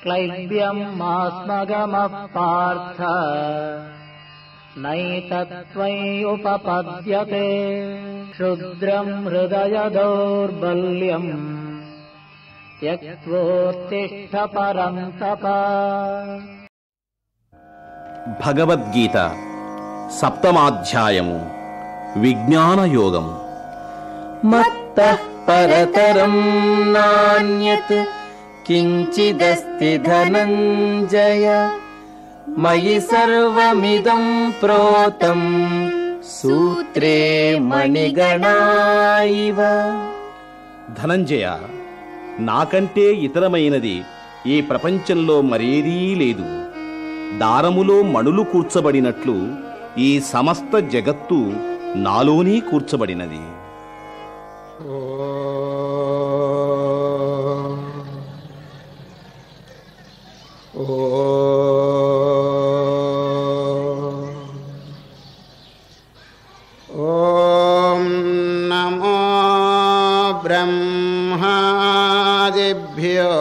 क्लैब्यम् मास्मगमः पार्थ नैतत्त्वय्युपपद्यते क्षुद्रम् हृदय दौर्बल्यम् त्यक्त्वोत्तिष्ठ परन्तप భగవద్గీత సప్తమాధ్యాయము విజ్ఞానయోగము मत्तः परतरम् नान्यत् किञ्चिदस्ति धनञ्जय मयि सर्वमिदम् प्रोतम् सूत्रे मणिगणा इव ధనంజయ నాకంటే ఇతరమైనది ఈ ప్రపంచంలో మరేదీ లేదు దారములో మణులు కూర్చబడినట్లు ఈ సమస్త జగత్తు నాలోనే కూర్చబడినది ॐ नमो ब्रह्मादिभ्यो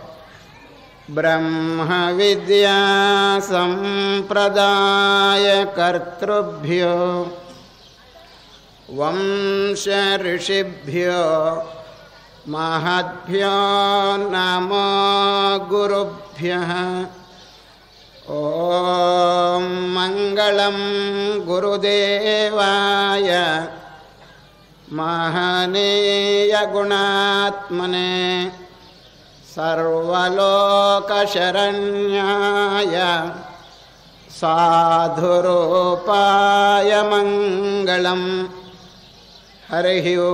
ब्रह्मविद्यासम्प्रदायकर्तृभ्यो वंशऋषिभ्यो महद्भ्यो नमो गुरुभ्यः ॐ मङ्गलं गुरुदेवाय महनीयगुणात्मने सर्वलोकशरण्याय साधुरूपाय मङ्गलम् हरिः ओ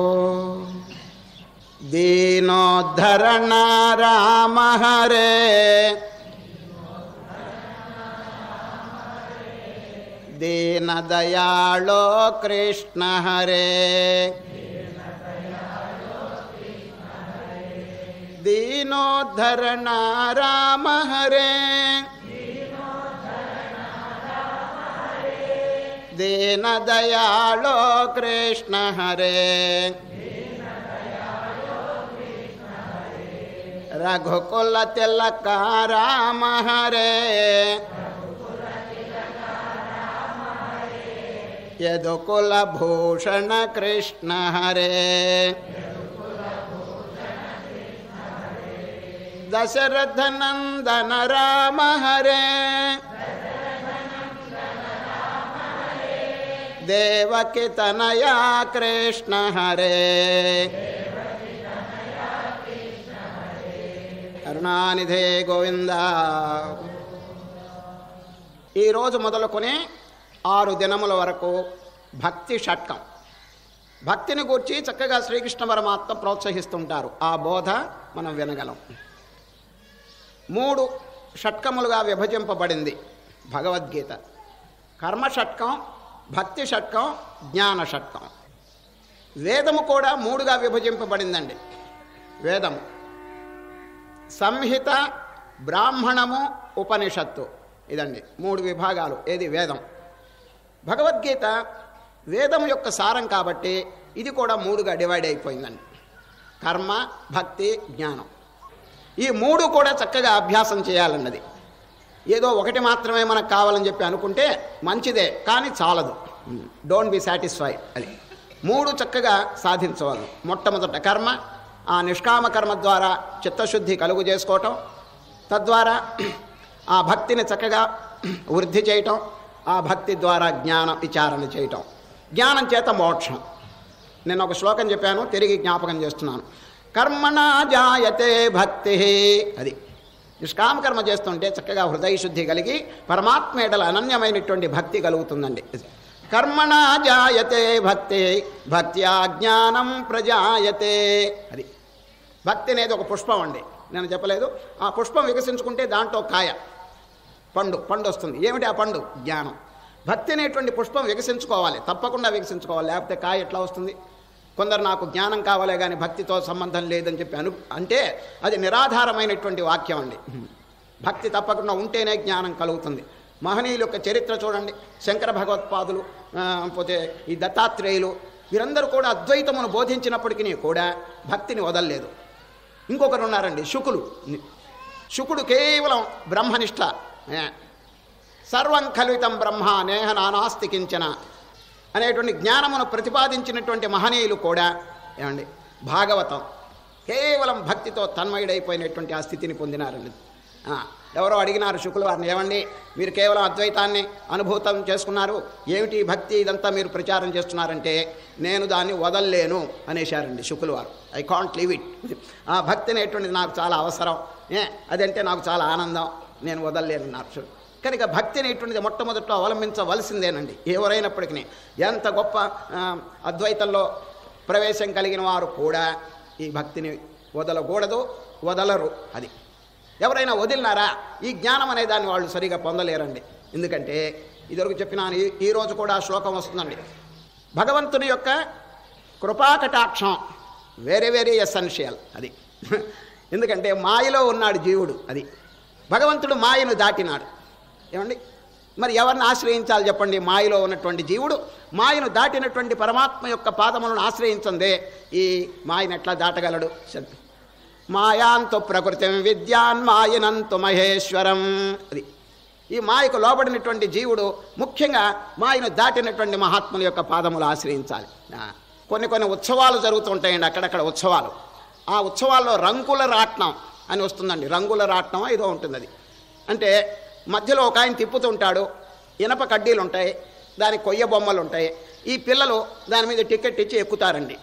दीनोद्धरण राम हरे दीनदयाळो कृष्ण हरे दीनोद्धरण राम हरे दीनदयाळो कृष्ण हरे रघुकुल तिलक राम हरे यदुकुल भूषण कृष्ण हरे दशरथ नंदन राम हरे देवकी तनया कृष्ण हरे కరుణానిధే గోవింద ఈరోజు మొదలుకొని ఆరు దినముల వరకు భక్తి షట్కం భక్తిని గూర్చి చక్కగా శ్రీకృష్ణ పరమాత్మ ప్రోత్సహిస్తుంటారు ఆ బోధ మనం వినగలం మూడు షట్కములుగా విభజింపబడింది భగవద్గీత కర్మ షట్కం భక్తి షట్కం జ్ఞాన షట్కం వేదము కూడా మూడుగా విభజింపబడిందండి వేదము సంహిత బ్రాహ్మణము ఉపనిషత్తు ఇదండి మూడు విభాగాలు ఏది వేదం భగవద్గీత వేదం యొక్క సారం కాబట్టి ఇది కూడా మూడుగా డివైడ్ అయిపోయిందండి కర్మ భక్తి జ్ఞానం ఈ మూడు కూడా చక్కగా అభ్యాసం చేయాలన్నది ఏదో ఒకటి మాత్రమే మనకు కావాలని చెప్పి అనుకుంటే మంచిదే కానీ చాలదు డోంట్ బి సాటిస్ఫైడ్ అది మూడు చక్కగా సాధించవాలి మొట్టమొదట కర్మ ఆ నిష్కామ కర్మ ద్వారా చిత్తశుద్ధి కలుగు చేసుకోవటం తద్వారా ఆ భక్తిని చక్కగా వృద్ధి చేయటం ఆ భక్తి ద్వారా జ్ఞాన విచారణ చేయటం జ్ఞానం చేత మోక్షం నేను ఒక శ్లోకం చెప్పాను తిరిగి జ్ఞాపకం చేస్తున్నాను కర్మణా జాయతే భక్తి అది నిష్కామ కర్మ చేస్తుంటే చక్కగా హృదయ శుద్ధి కలిగి పరమాత్మ ఎడల అనన్యమైనటువంటి భక్తి కలుగుతుందండి కర్మణా జాయతే భక్తి భక్త్యా జ్ఞానం ప్రజాయతే అది భక్తి అనేది ఒక పుష్పం అండి నేను చెప్పలేదు ఆ పుష్పం వికసించుకుంటే దాంట్లో కాయ పండు పండు వస్తుంది ఏమిటి ఆ పండు జ్ఞానం భక్తి అనేటువంటి పుష్పం వికసించుకోవాలి తప్పకుండా వికసించుకోవాలి లేకపోతే కాయ ఎట్లా వస్తుంది కొందరు నాకు జ్ఞానం కావాలే కానీ భక్తితో సంబంధం లేదని చెప్పి అను అంటే అది నిరాధారమైనటువంటి వాక్యం అండి భక్తి తప్పకుండా ఉంటేనే జ్ఞానం కలుగుతుంది మహనీయుల యొక్క చరిత్ర చూడండి శంకర భగవత్పాదులు ఆ, పోతే ఈ దత్తాత్రేయులు వీరందరూ కూడా అద్వైతమును బోధించినప్పటికీ కూడా భక్తిని వదలలేదు ఇంకొకరు ఉన్నారండి శుకులు శుకుడు కేవలం బ్రహ్మనిష్ట ఏ. సర్వం కల్వితం బ్రహ్మ నేహ నానాస్తి కించన అనేటువంటి జ్ఞానమును ప్రతిపాదించినటువంటి మహనీయులు కూడా ఏమండి భాగవతం కేవలం భక్తితో తన్మయుడైపోయినటువంటి ఆ స్థితిని పొందినారండి ఆ, ఎవరో అడిగినారు శుకుల వారిని ఏమండి మీరు కేవలం అద్వైతాన్ని అనుభూతం చేసుకున్నారు ఏమిటి ఈ భక్తి ఇదంతా మీరు ప్రచారం చేస్తున్నారంటే నేను దాన్ని వదల్లేను అనేశారండి శుకుల వారు ఐ కాంట్ లీవ్ ఇట్ ఆ భక్తి అనేటువంటిది నాకు చాలా అవసరం ఏ అదంటే నాకు చాలా ఆనందం నేను వదల్లేనన్నారు శుకుడు. కనుక భక్తి అనేటువంటిది మొట్టమొదట అవలంబించవలసిందేనండి ఎవరైనప్పటికీ ఎంత గొప్ప ఆ, అద్వైతంలో ప్రవేశం కలిగిన వారు కూడా ఈ భక్తిని వదలకూడదు వదలరు అది ఎవరైనా వదిలినారా ఈ జ్ఞానం అనే దాన్ని వాళ్ళు సరిగా పొందలేరండి ఎందుకంటే ఇదివరకు చెప్పినాను ఈ- ఈ రోజు కూడా ఆ శ్లోకం వస్తుందండి భగవంతుని యొక్క కృపాకటాక్షం వెరీ వెరీ ఎసెన్షియల్ అది ఎందుకంటే మాయలో ఉన్నాడు జీవుడు అది భగవంతుడు మాయను దాటినాడు ఏమండి మరి ఎవరిని ఆశ్రయించాలి చెప్పండి మాయలో ఉన్నటువంటి జీవుడు మాయను దాటినటువంటి పరమాత్మ యొక్క పాదములను ఆశ్రయించందే ఈ మాయను ఎట్లా దాటగలడు చెప్పు. మాయాంతు ప్రకృతి విద్యాన్ మాయనంతు మహేశ్వరం అది ఈ మాయకు లోబడినటువంటి జీవుడు ముఖ్యంగా మాయను దాటినటువంటి మహాత్ముల యొక్క పాదములు ఆశ్రయించాలి ఆ, కొన్ని కొన్ని ఉత్సవాలు జరుగుతుంటాయండి అక్కడక్కడ ఉత్సవాలు ఆ ఉత్సవాల్లో రంగుల రాట్నం అని వస్తుందండి రంగుల రాట్నం ఏదో ఉంటుంది అది అంటే మధ్యలో ఒక ఆయన తిప్పుతుంటాడు ఇనప కడ్డీలు ఉంటాయి దానికి కొయ్య బొమ్మలు ఉంటాయి ఈ పిల్లలు దాని మీద టికెట్ ఇచ్చి ఎక్కుతారండి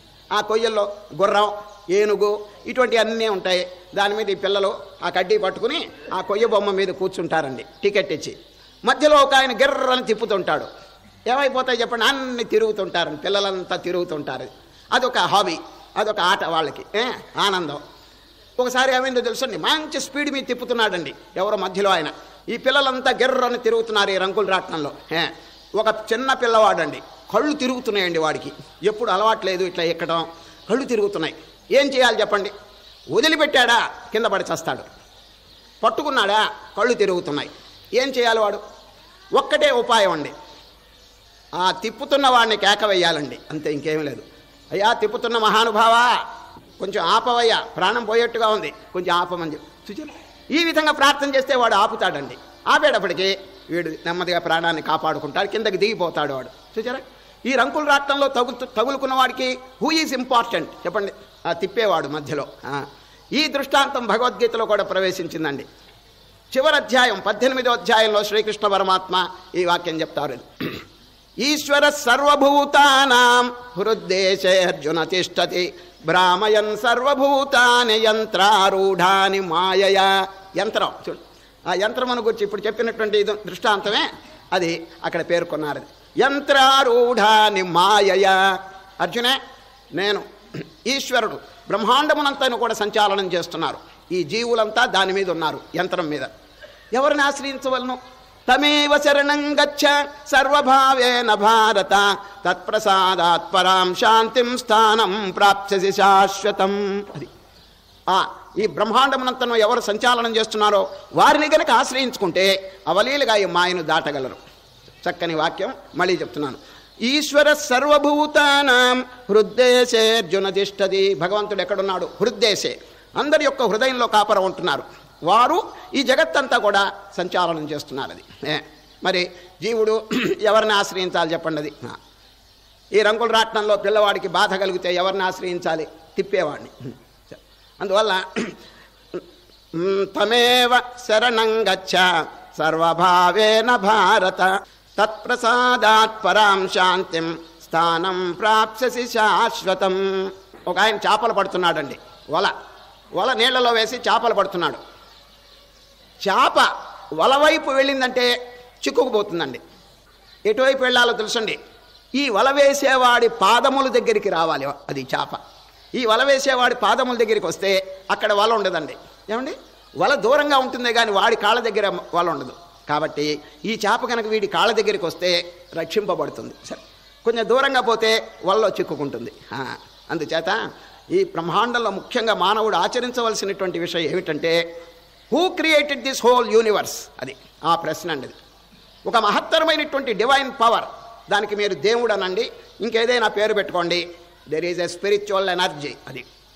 ఆ కొయ్యల్లో గుర్రం ఏనుగు ఇటువంటి అన్నీ ఉంటాయి దాని మీద ఈ పిల్లలు ఆ కడ్డీ పట్టుకుని ఆ కొయ్య బొమ్మ మీద కూర్చుంటారండి టికెట్ ఇచ్చి మధ్యలో ఒక ఆయన గిర్రని తిప్పుతుంటాడు ఏమైపోతాయి చెప్పండి అన్ని తిరుగుతుంటారండి పిల్లలంతా తిరుగుతుంటారు అదొక హాబీ అదొక ఆట వాళ్ళకి ఏ ఆనందం ఒకసారి ఏమైందో తెలుసండి మంచి స్పీడ్ మీద తిప్పుతున్నాడండి ఎవరో మధ్యలో ఆయన ఈ పిల్లలంతా గిర్రని తిరుగుతున్నారు ఈ రంకుల రాట్నంలో ఏ, ఒక చిన్న పిల్లవాడండి కళ్ళు తిరుగుతున్నాయండి వాడికి ఎప్పుడు అలవాట్లేదు ఇట్లా ఎక్కడం కళ్ళు తిరుగుతున్నాయి ఏం చేయాలి చెప్పండి వదిలిపెట్టాడా కింద పడి చస్తాడు పట్టుకున్నాడా కళ్ళు తిరుగుతున్నాయి ఏం చేయాలి వాడు ఒక్కటే ఉపాయం అండి ఆ తిప్పుతున్న వాడిని కేక వేయాలండి అంతే ఇంకేం లేదు అయ్యా తిప్పుతున్న మహానుభావా కొంచెం ఆపవయ్యా ప్రాణం పోయేట్టుగా ఉంది కొంచెం ఆపమని చెప్పి చూచారు ఈ విధంగా ప్రార్థన చేస్తే వాడు ఆపుతాడండి ఆపేటప్పటికి వీడు నెమ్మదిగా ప్రాణాన్ని కాపాడుకుంటాడు కిందకి దిగిపోతాడు వాడు చూచారా ఈ రంకుల రాట్నంలో తగు తగులుకున్న వాడికి హూ ఈజ్ ఇంపార్టెంట్ చెప్పండి ఆ తిప్పేవాడు మధ్యలో ఆ. ఈ దృష్టాంతం భగవద్గీతలో కూడా ప్రవేశించిందండి చివరి అధ్యాయం పద్దెనిమిదో అధ్యాయంలో శ్రీకృష్ణ పరమాత్మ ఈ వాక్యం చెప్తారు ఈశ్వర సర్వభూతానాం హృద్దేశే అర్జున తిష్టతి భ్రామయన్ సర్వభూతాని యంత్రారూఢాని మాయయా యంత్రం చూడు ఆ యంత్రమును గురించి ఇప్పుడు చెప్పినటువంటి ఇది దృష్టాంతమే అది అక్కడ పేర్కొన్నారు యంత్రారూఢాని మాయయా అర్జునే నేను ఈశ్వరుడు బ్రహ్మాండమునంతను కూడా సంచాలనం చేస్తున్నారు ఈ జీవులంతా దాని మీద ఉన్నారు యంత్రం మీద ఎవరిని ఆశ్రయించవలను తమేవ శరణం గచ్చ సర్వభావేన భారత తత్ప్రసాదాత్ పరాం శాంతిం స్థానం ప్రాప్స్యసి శాశ్వతం అది ఆ ఈ బ్రహ్మాండమునంతను ఎవరు సంచాలనం చేస్తున్నారో వారిని గనక ఆశ్రయించుకుంటే అవలీలుగా ఈ మాయను దాటగలరు చక్కని వాక్యం మళ్ళీ చెప్తున్నాను ఈశ్వర సర్వభూతానాం హృద్దేశే అర్జున తిష్టది భగవంతుడు ఎక్కడున్నాడు హృద్దేశే అందరి యొక్క హృదయంలో కాపర ఉంటున్నారు వారు ఈ జగత్తంతా కూడా సంచాలనం చేస్తున్నారు అది ఏ, మరి జీవుడు ఎవరిని ఆశ్రయించాలి చెప్పండి అది ఆ. ఈ రంగుల రాట్నంలో పిల్లవాడికి బాధ కలిగితే ఎవరిని ఆశ్రయించాలి తిప్పేవాడిని అందువల్ల మ్, తమేవ శరణం గచ్చ సర్వభావేన భారత తత్ప్రసాదాత్ పరాం శాంతిం స్థానం ప్రాప్స్యసి శాశ్వతం ఒక ఆయన చేపలు పడుతున్నాడండి వల వల నీళ్లలో వేసి చేపలు పడుతున్నాడు చేప వల వైపు వెళ్ళిందంటే చిక్కుకుపోతుందండి ఎటువైపు వెళ్ళాలో తెలుసండి ఈ వల వేసేవాడి పాదముల దగ్గరికి రావాలి అది చేప ఈ వల వేసేవాడి పాదముల దగ్గరికి వస్తే అక్కడ వల ఉండదండి ఏమండి వల దూరంగా ఉంటుందే కానీ వాడి కాళ్ళ దగ్గర వల ఉండదు కాబట్టి ఈ చేప కనుక వీడి కాళ్ళ దగ్గరికి వస్తే రక్షింపబడుతుంది సరే కొంచెం దూరంగా పోతే వలలో చిక్కుకుంటుంది ఆ, అందుచేత ఈ బ్రహ్మాండంలో ముఖ్యంగా మానవుడు ఆచరించవలసినటువంటి విషయం ఏమిటంటే who created this whole universe అది ఆ ప్రశ్న అండి అది. ఒక మహత్తరమైనటువంటి డివైన్ పవర్ దానికి మీరు దేవుడు అనండి ఇంకేదైనా పేరు పెట్టుకోండి there is a spiritual energy అది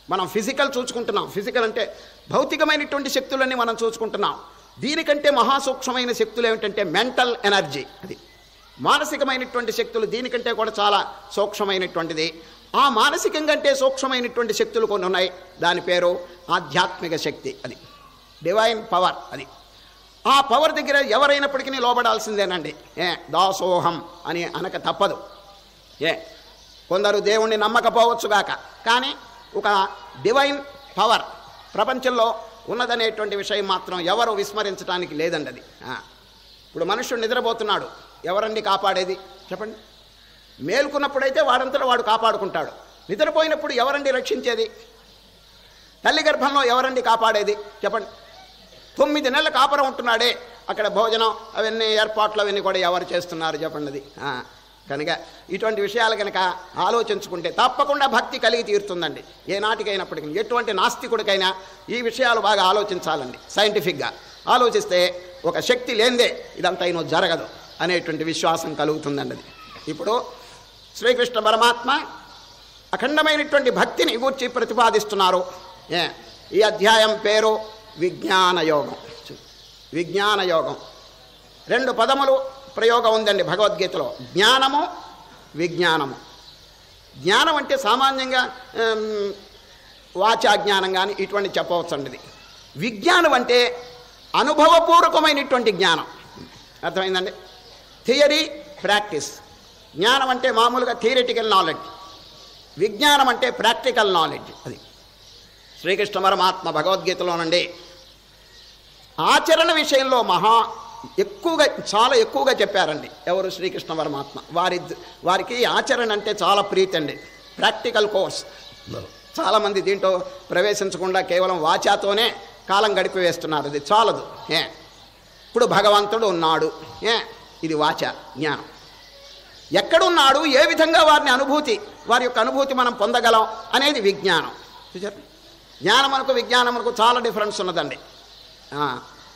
మనం ఫిజికల్ చూసుకుంటున్నాం ఫిజికల్ అంటే భౌతికమైనటువంటి శక్తులన్నీ మనం చూసుకుంటున్నాం దీనికంటే మహాసూక్ష్మమైన శక్తులు ఏమిటంటే మెంటల్ ఎనర్జీ అది మానసికమైనటువంటి శక్తులు దీనికంటే కూడా చాలా సూక్ష్మమైనటువంటిది ఆ మానసికం కంటే సూక్ష్మమైనటువంటి శక్తులు కొన్ని ఉన్నాయి దాని పేరు ఆధ్యాత్మిక శక్తి అది డివైన్ పవర్ అది ఆ పవర్ దగ్గర ఎవరైనప్పటికీ లోబడాల్సిందేనండి ఏ దాసోహం అని అనక తప్పదు ఏ కొందరు దేవుణ్ణి నమ్మకపోవచ్చుగాక కానీ ఒక డివైన్ పవర్ ప్రపంచంలో ఉన్నదనేటువంటి విషయం మాత్రం ఎవరు విస్మరించడానికి లేదండి అది ఆ. ఇప్పుడు మనుష్యుడు నిద్రపోతున్నాడు ఎవరండి కాపాడేది చెప్పండి మేల్కొన్నప్పుడైతే వాడంతటా వాడు కాపాడుకుంటాడు నిద్రపోయినప్పుడు ఎవరండి రక్షించేది తల్లి గర్భంలో ఎవరండి కాపాడేది చెప్పండి తొమ్మిది నెలల కాపురం ఉంటున్నాడే అక్కడ భోజనం అవన్నీ ఏర్పాట్లు అవన్నీ కూడా ఎవరు చేస్తున్నారు చెప్పండి అది ఆ, కనుక ఇటువంటి విషయాలు కనుక ఆలోచించుకుంటే తప్పకుండా భక్తి కలిగి తీరుతుందండి ఏ నాటికైనప్పటికీ ఎటువంటి నాస్తికుడికైనా ఈ విషయాలు బాగా ఆలోచించాలండి సైంటిఫిక్గా ఆలోచిస్తే ఒక శక్తి లేనిదే ఇదంతా అయినో జరగదు అనేటువంటి విశ్వాసం కలుగుతుందండి అది ఇప్పుడు శ్రీకృష్ణ పరమాత్మ అఖండమైనటువంటి భక్తిని గూర్చి ప్రతిపాదిస్తున్నారు ఏ ఈ అధ్యాయం పేరు విజ్ఞాన యోగం విజ్ఞాన యోగం రెండు పదములు ప్రయోగం ఉందండి భగవద్గీతలో జ్ఞానము విజ్ఞానము జ్ఞానం అంటే సామాన్యంగా ఆమ్, వాచా జ్ఞానం కానీ ఇటువంటి చెప్పవచ్చండి ఇది విజ్ఞానం అంటే అనుభవపూర్వకమైనటువంటి జ్ఞానం అర్థమైందండి థియరీ ప్రాక్టీస్ జ్ఞానం అంటే మామూలుగా థియరిటికల్ నాలెడ్జ్ విజ్ఞానం అంటే ప్రాక్టికల్ నాలెడ్జ్ అది శ్రీకృష్ణ పరమాత్మ భగవద్గీతలోనండి ఆచరణ విషయంలో మహా ఎక్కువగా చాలా ఎక్కువగా చెప్పారండి ఎవరు శ్రీకృష్ణ పరమాత్మ వారి వారికి ఆచరణ అంటే చాలా ప్రీతి అండి ప్రాక్టికల్ కోర్స్ చాలామంది దీంట్లో ప్రవేశించకుండా కేవలం వాచాతోనే కాలం గడిపివేస్తున్నారు ఇది చాలదు ఏ ఇప్పుడు భగవంతుడు ఉన్నాడు ఏ ఇది వాచ జ్ఞానం ఎక్కడున్నాడు ఏ విధంగా వారిని అనుభూతి వారి యొక్క అనుభూతి మనం పొందగలం అనేది విజ్ఞానం చూచారు జ్ఞానమునకు విజ్ఞానమునకు చాలా డిఫరెన్స్ ఉన్నదండి ఆ.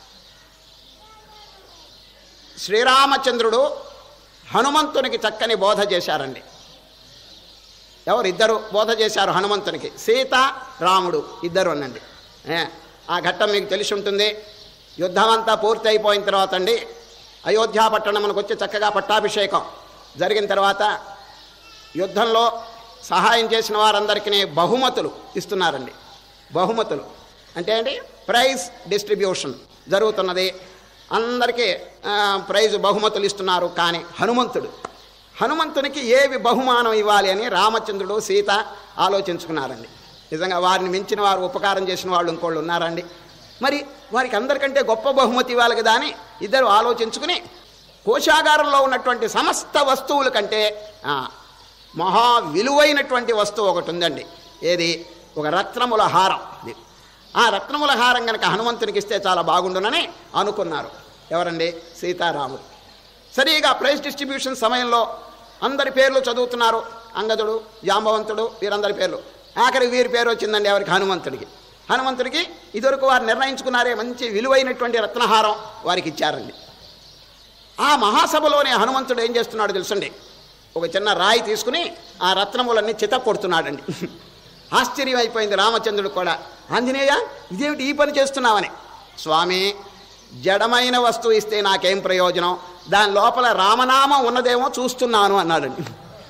శ్రీరామచంద్రుడు హనుమంతునికి చక్కని బోధ చేశారండి ఎవరు ఇద్దరు బోధ చేశారు హనుమంతునికి సీత రాముడు ఇద్దరు అనండి ఏ, ఆ ఘట్టం మీకు తెలిసి ఉంటుంది యుద్ధం అంతా పూర్తి అయిపోయిన తర్వాత అండి అయోధ్యా పట్టణమునకు వచ్చి చక్కగా పట్టాభిషేకం జరిగిన తర్వాత యుద్ధంలో సహాయం చేసిన వారందరికీ బహుమతులు ఇస్తున్నారండి బహుమతులు అంటే ఏంటి ప్రైజ్ డిస్ట్రిబ్యూషన్ జరుగుతున్నది అందరికీ ఆ, ప్రైజ్ బహుమతులు ఇస్తున్నారు కానీ హనుమంతుడు హనుమంతునికి ఏవి బహుమానం ఇవ్వాలి అని రామచంద్రుడు సీత ఆలోచించుకున్నారండి నిజంగా వారిని మించిన వారు ఉపకారం చేసిన వాళ్ళు ఇంకోళ్ళు ఉన్నారండి మరి వారికి అందరికంటే గొప్ప బహుమతి ఇవ్వాలి కదా అని ఇద్దరు ఆలోచించుకుని కోశాగారంలో ఉన్నటువంటి సమస్త వస్తువుల కంటే ఆ, మహా విలువైనటువంటి వస్తువు ఒకటి ఉందండి ఏది ఒక రత్నముల హారం ఇది ఆ రత్నముల హారం కనుక హనుమంతునికి ఇస్తే చాలా బాగుండునని అనుకున్నారు ఎవరండి సీతారాముడు సరిగా ప్రైజ్ డిస్ట్రిబ్యూషన్ సమయంలో అందరి పేర్లు చదువుతున్నారు అంగదుడు జాంబవంతుడు వీరందరి పేర్లు ఆఖరి వీరి పేరు వచ్చిందండి ఎవరికి హనుమంతుడికి హనుమంతుడికి ఇదివరకు వారు నిర్ణయించుకున్నారే మంచి విలువైనటువంటి రత్నహారం వారికి ఇచ్చారండి ఆ మహాసభలోనే హనుమంతుడు ఏం చేస్తున్నాడు తెలుసండి ఒక చిన్న రాయి తీసుకుని ఆ రత్నములన్నీ చిత కొడుతున్నాడండి ఆశ్చర్యం అయిపోయింది రామచంద్రుడు కూడా ఆంజనేయ ఇదేమిటి ఈ పని చేస్తున్నావని స్వామి జడమైన వస్తువు ఇస్తే నాకేం ప్రయోజనం దాని లోపల రామనామం ఉన్నదేమో చూస్తున్నాను అన్నాడండి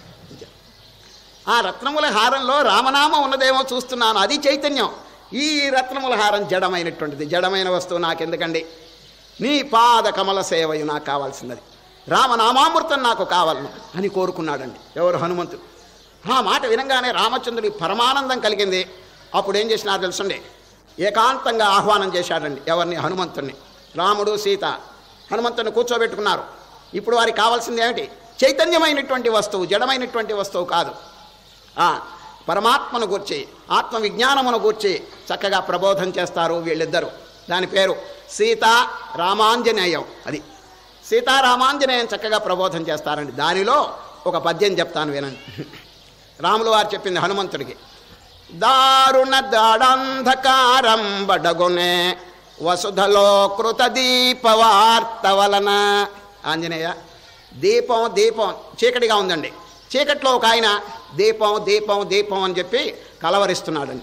ఆ రత్నముల హారంలో రామనామం ఉన్నదేమో చూస్తున్నాను అది చైతన్యం ఈ రత్నముల హారం జడమైనటువంటిది జడమైన వస్తువు నాకెందుకండి నీ పాద కమల సేవయు నాకు కావాల్సినది రామనామామృతం నాకు కావాలను అని కోరుకున్నాడండి ఎవరు హనుమంతుడు ఆ మాట వినంగానే రామచంద్రుడి పరమానందం కలిగింది అప్పుడు ఏం చేసినారు తెలుసండి ఏకాంతంగా ఆహ్వానం చేశాడండి ఎవరిని హనుమంతుడిని రాముడు సీత హనుమంతుని కూర్చోబెట్టుకున్నారు ఇప్పుడు వారికి కావాల్సింది ఏమిటి చైతన్యమైనటువంటి వస్తువు జడమైనటువంటి వస్తువు కాదు ఆ, పరమాత్మను గూర్చి ఆత్మ విజ్ఞానమును గూర్చి చక్కగా ప్రబోధం చేస్తారు వీళ్ళిద్దరూ దాని పేరు సీతా రామాంజనేయం అది సీతారామాంజనేయం చక్కగా ప్రబోధం చేస్తారండి దానిలో ఒక పద్యం చెప్తాను వినండి రాములు వారు చెప్పింది హనుమంతుడికి దారుణ దాడంధకారం బడగొనే వసుధలో కృత దీపవార్త వలన ఆంజనేయ దీపం దీపం చీకటిగా ఉందండి చీకట్లో ఒక ఆయన దీపం దీపం దీపం అని చెప్పి కలవరిస్తున్నాడండి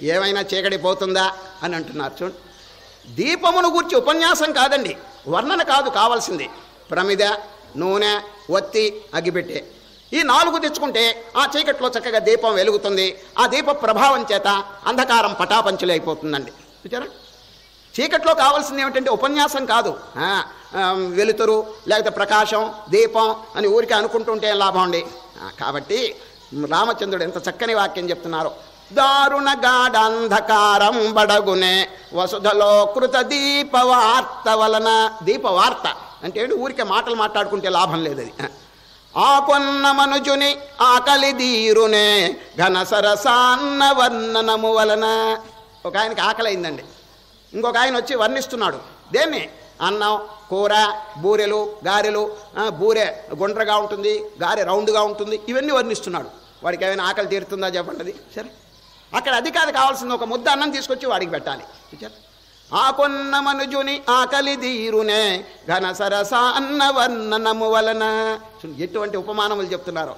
ఏమైనా చీకటి పోతుందా అని అంటున్నారు చూడండి దీపమును గూర్చి ఉపన్యాసం కాదండి వర్ణన కాదు కావాల్సింది ప్రమిద నూనె ఒత్తి అగ్గిపెట్టే ఈ నాలుగు తెచ్చుకుంటే ఆ చీకట్లో చక్కగా దీపం వెలుగుతుంది ఆ దీప ప్రభావం చేత అంధకారం పటాపంచులు అయిపోతుందండి చూచారా చీకట్లో కావాల్సింది ఏమిటంటే ఉపన్యాసం కాదు ఆ, ఆ, వెలుతురు లేకపోతే ప్రకాశం దీపం అని ఊరికే అనుకుంటుంటే ఏం లాభం అండి ఆ, కాబట్టి రామచంద్రుడు ఎంత చక్కని వాక్యం చెప్తున్నారు దారుణ గాఢంధకారం బడగునే వసుధలో కృత దీప వార్త వలన దీప వార్త అంటే ఏంటి ఊరికే మాటలు మాట్లాడుకుంటే లాభం లేదు అది ఆ కొన్న మనుజుని ఆకలి దీరునే ఘన సరసాన్న వర్ణనము వలన ఒక ఆయనకి ఆకలి అయిందండి ఇంకొక ఆయన వచ్చి వర్ణిస్తున్నాడు దేన్ని అన్నం కూర బూరెలు గారెలు ఆ, బూరె గుండ్రగా ఉంటుంది గారె రౌండ్గా ఉంటుంది ఇవన్నీ వర్ణిస్తున్నాడు వాడికి ఏమైనా ఆకలి తీరుతుందా చెప్పండి అది సరే అక్కడ అది కాదు కావాల్సింది ఒక ముద్ద అన్నం తీసుకొచ్చి వాడికి పెట్టాలి చూచారా ఆ కొన్న మనుజుని ఆకలి దీరునే ఘన సరస అన్న వర్ణనము వలన చూడు, ఎటువంటి ఉపమానములు చెప్తున్నారు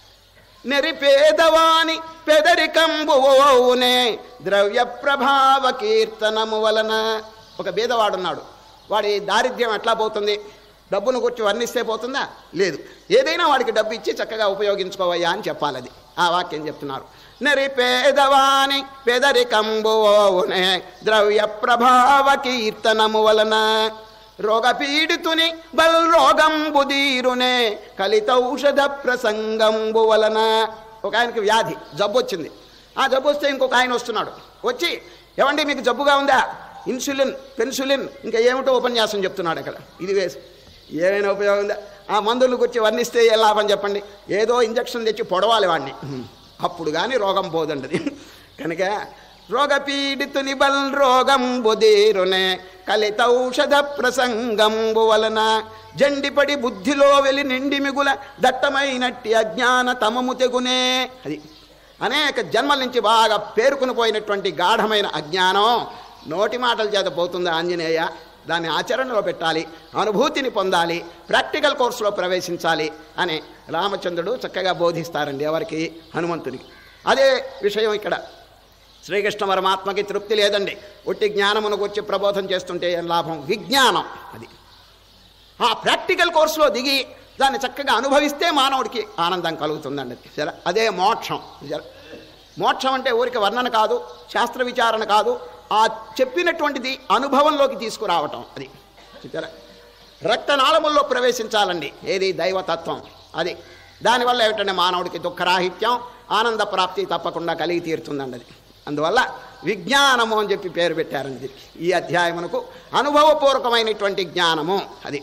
నెరిపేదవాని పెదరికంబువునే ద్రవ్య ప్రభావ కీర్తనము వలన ఒక బీదవాడున్నాడు వాడి దారిద్ర్యం ఎట్లా పోతుంది డబ్బును గురించి వర్ణిస్తే పోతుందా లేదు ఏదైనా వాడికి డబ్బు ఇచ్చి చక్కగా ఉపయోగించుకోవయ్యా అని చెప్పాలి అది ఆ వాక్యం చెప్తున్నారు నెరిపేదవాని పెదరికంబువునే ద్రవ్య ప్రభావ కీర్తనము వలన రోగపీడితుని బల్ రోగంబు దీరునే కలితౌషధ ప్రసంగంబు వలన ఒక ఆయనకి వ్యాధి జబ్బు వచ్చింది ఆ జబ్బు వస్తే ఇంకొక ఆయన వస్తున్నాడు వచ్చి ఏమండి మీకు జబ్బుగా ఉందా ఇన్సులిన్ పెన్సులిన్ ఇంకా ఏమిటో ఉపన్యాసం చెప్తున్నాడు అక్కడ ఇది వేసి ఏమైనా ఉపయోగం ఉందా ఆ మందులు గురించి వర్ణిస్తే ఏ లాభం చెప్పండి ఏదో ఇంజక్షన్ తెచ్చి పొడవాలి వాడిని అప్పుడు కానీ రోగం పోదండి కనుక రోగపీడితుని బల్ రోగం బుదీరునే కలితౌషధ ప్రసంగంబు వలన జండిపడి బుద్ధిలో వెలి నిండి మిగుల దట్టమైనట్టి అజ్ఞాన తమము తెగునే అది అనేక జన్మల నుంచి బాగా పేరుకుని పోయినటువంటి గాఢమైన అజ్ఞానం నోటి మాటల చేత పోతుందా ఆంజనేయ దాన్ని ఆచరణలో పెట్టాలి అనుభూతిని పొందాలి ప్రాక్టికల్ కోర్సులో ప్రవేశించాలి అని రామచంద్రుడు చక్కగా బోధిస్తారండి ఎవరికి హనుమంతునికి అదే విషయం ఇక్కడ శ్రీకృష్ణ పరమాత్మకి తృప్తి లేదండి ఒట్టి జ్ఞానమును గురించి ప్రబోధం చేస్తుంటే ఏం లాభం విజ్ఞానం అది ఆ ప్రాక్టికల్ కోర్సులో దిగి దాన్ని చక్కగా అనుభవిస్తే మానవుడికి ఆనందం కలుగుతుందండి సరే అదే మోక్షం సరే మోక్షం అంటే ఊరికి వర్ణన కాదు శాస్త్ర విచారణ కాదు ఆ చెప్పినటువంటిది అనుభవంలోకి తీసుకురావటం అది చూచారా రక్తనాళముల్లో ప్రవేశించాలండి ఏది దైవతత్వం అది దానివల్ల ఏమిటంటే మానవుడికి దుఃఖరాహిత్యం ఆనంద ప్రాప్తి తప్పకుండా కలిగి తీరుతుందండి అది అందువల్ల విజ్ఞానము అని చెప్పి పేరు పెట్టారండి దీనికి ఈ అధ్యాయమునకు అనుభవపూర్వకమైనటువంటి జ్ఞానము అది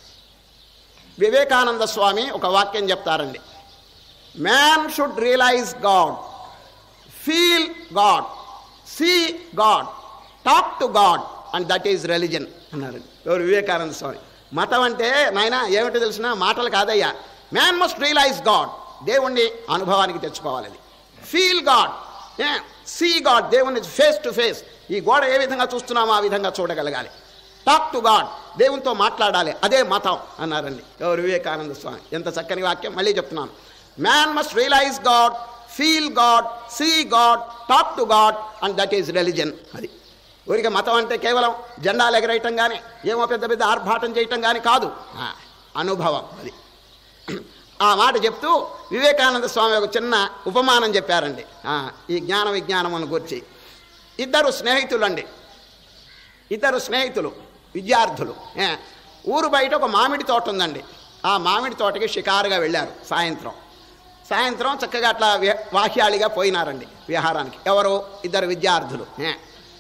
వివేకానంద స్వామి ఒక వాక్యం చెప్తారండి man should realize God feel God see God talk to God and that is religion అన్నారు ఎవరు వివేకానంద స్వామి మతం అంటే నాయన ఏమిటో తెలిసిన మాటలు కాదయ్యా మ్యాన్ మస్ట్ రియలైజ్ గాడ్ దేవుణ్ణి అనుభవానికి తెచ్చుకోవాలి అది ఫీల్ గాడ్ సీ గాడ్ దేవుణ్ణి ఫేస్ టు ఫేస్ ఈ గోడ ఏ విధంగా చూస్తున్నామో ఆ విధంగా చూడగలగాలి టాక్ టు గాడ్ దేవునితో మాట్లాడాలి అదే మతం అన్నారండి ఎవరు వివేకానంద స్వామి ఎంత చక్కని వాక్యం మళ్ళీ చెప్తున్నాను man must realize God feel God see God talk to God and that is religion అది ఊరికే మతం అంటే కేవలం జెండాలు ఎగరేయటం కానీ ఏమో పెద్ద పెద్ద ఆర్భాటం చేయటం కానీ కాదు ఆ, అనుభవం అది ఆ మాట చెప్తూ వివేకానంద స్వామి ఒక చిన్న ఉపమానం చెప్పారండి ఆ, ఈ జ్ఞాన విజ్ఞానం గురించి ఇద్దరు స్నేహితులండి ఇద్దరు స్నేహితులు విద్యార్థులు ఏ, ఊరు బయట ఒక మామిడి తోట ఉందండి ఆ మామిడి తోటకి షికారుగా వెళ్ళారు సాయంత్రం సాయంత్రం చక్కగా అట్లా వి- వాహ్యాళిగా పోయినారండి విహారానికి ఎవరు ఇద్దరు విద్యార్థులు ఏ.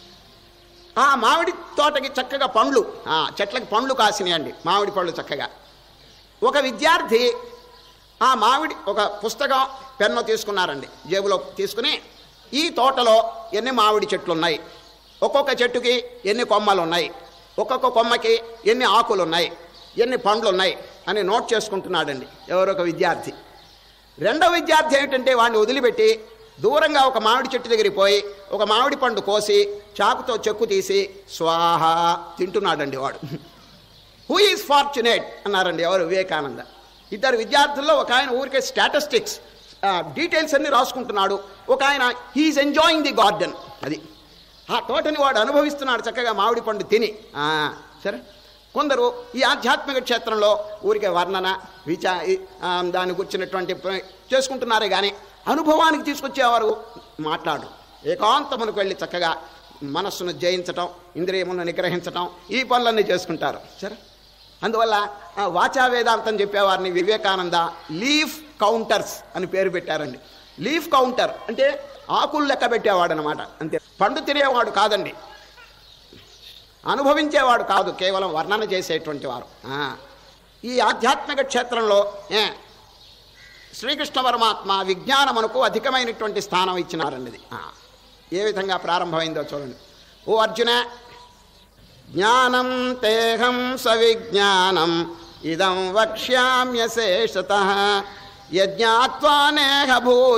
ఆ మామిడి తోటకి చక్కగా పండ్లు ఆ, చెట్లకి పండ్లు కాసినాయండి మామిడి పళ్ళు చక్కగా ఒక విద్యార్థి ఆ మామిడి ఒక పుస్తకం పెన్ను తీసుకున్నారండి జేబులో తీసుకుని ఈ తోటలో ఎన్ని మామిడి చెట్లు ఉన్నాయి ఒక్కొక్క చెట్టుకి ఎన్ని కొమ్మలు ఉన్నాయి ఒక్కొక్క కొమ్మకి ఎన్ని ఆకులు ఉన్నాయి ఎన్ని పండ్లు ఉన్నాయి అని నోట్ చేసుకుంటున్నాడండి ఎవరో ఒక విద్యార్థి రెండవ విద్యార్థి ఏమిటంటే వాడిని వదిలిపెట్టి దూరంగా ఒక మామిడి చెట్టు దగ్గరికి పోయి ఒక మామిడి పండు కోసి చాకుతో చెక్కు తీసి స్వాహ తింటున్నాడండి వాడు హూ ఈజ్ ఫార్చునేట్ అన్నారండి ఎవరు వివేకానంద ఇద్దరు విద్యార్థుల్లో ఒక ఆయన ఊరికే స్టాటిస్టిక్స్ డీటెయిల్స్ అన్ని రాసుకుంటున్నాడు ఒక ఆయన హీఈస్ ఎంజాయింగ్ ది గార్డెన్ అది ఆ తోటని వాడు అనుభవిస్తున్నాడు చక్కగా మామిడి పండు తిని ఆ, సరే కొందరు ఈ ఆధ్యాత్మిక క్షేత్రంలో ఊరికే వర్ణన విచా ఈ- ఆ, దాని గురించినటువంటి ప్ర- చేసుకుంటున్నారే కానీ అనుభవానికి తీసుకొచ్చేవారు మాట్లాడు ఏకాంతమునకు వెళ్ళి చక్కగా మనస్సును జయించటం ఇంద్రియములను నిగ్రహించటం ఈ పనులన్నీ చేసుకుంటారు సరే అందువల్ల ఆ, వాచా వేదాంతం చెప్పేవారిని వివేకానంద లీఫ్ కౌంటర్స్ అని పేరు పెట్టారండి లీఫ్ కౌంటర్ అంటే ఆకులు లెక్క పెట్టేవాడు అనమాట అంతే పండు తినేవాడు కాదండి అనుభవించేవాడు కాదు కేవలం వర్ణన చేసేటువంటి వారు ఆ, ఈ ఆధ్యాత్మిక క్షేత్రంలో ఏ, శ్రీకృష్ణ పరమాత్మ విజ్ఞానమునకు అధికమైనటువంటి స్థానం ఇచ్చినారండి ఇది ఆ, ఏ విధంగా ప్రారంభమైందో చూడండి ఓ అర్జున జ్ఞానం తేహం సవిజ్ఞానం ఇదం వక్ష్యామ్యశేషత యజ్ఞాత్వా నేహ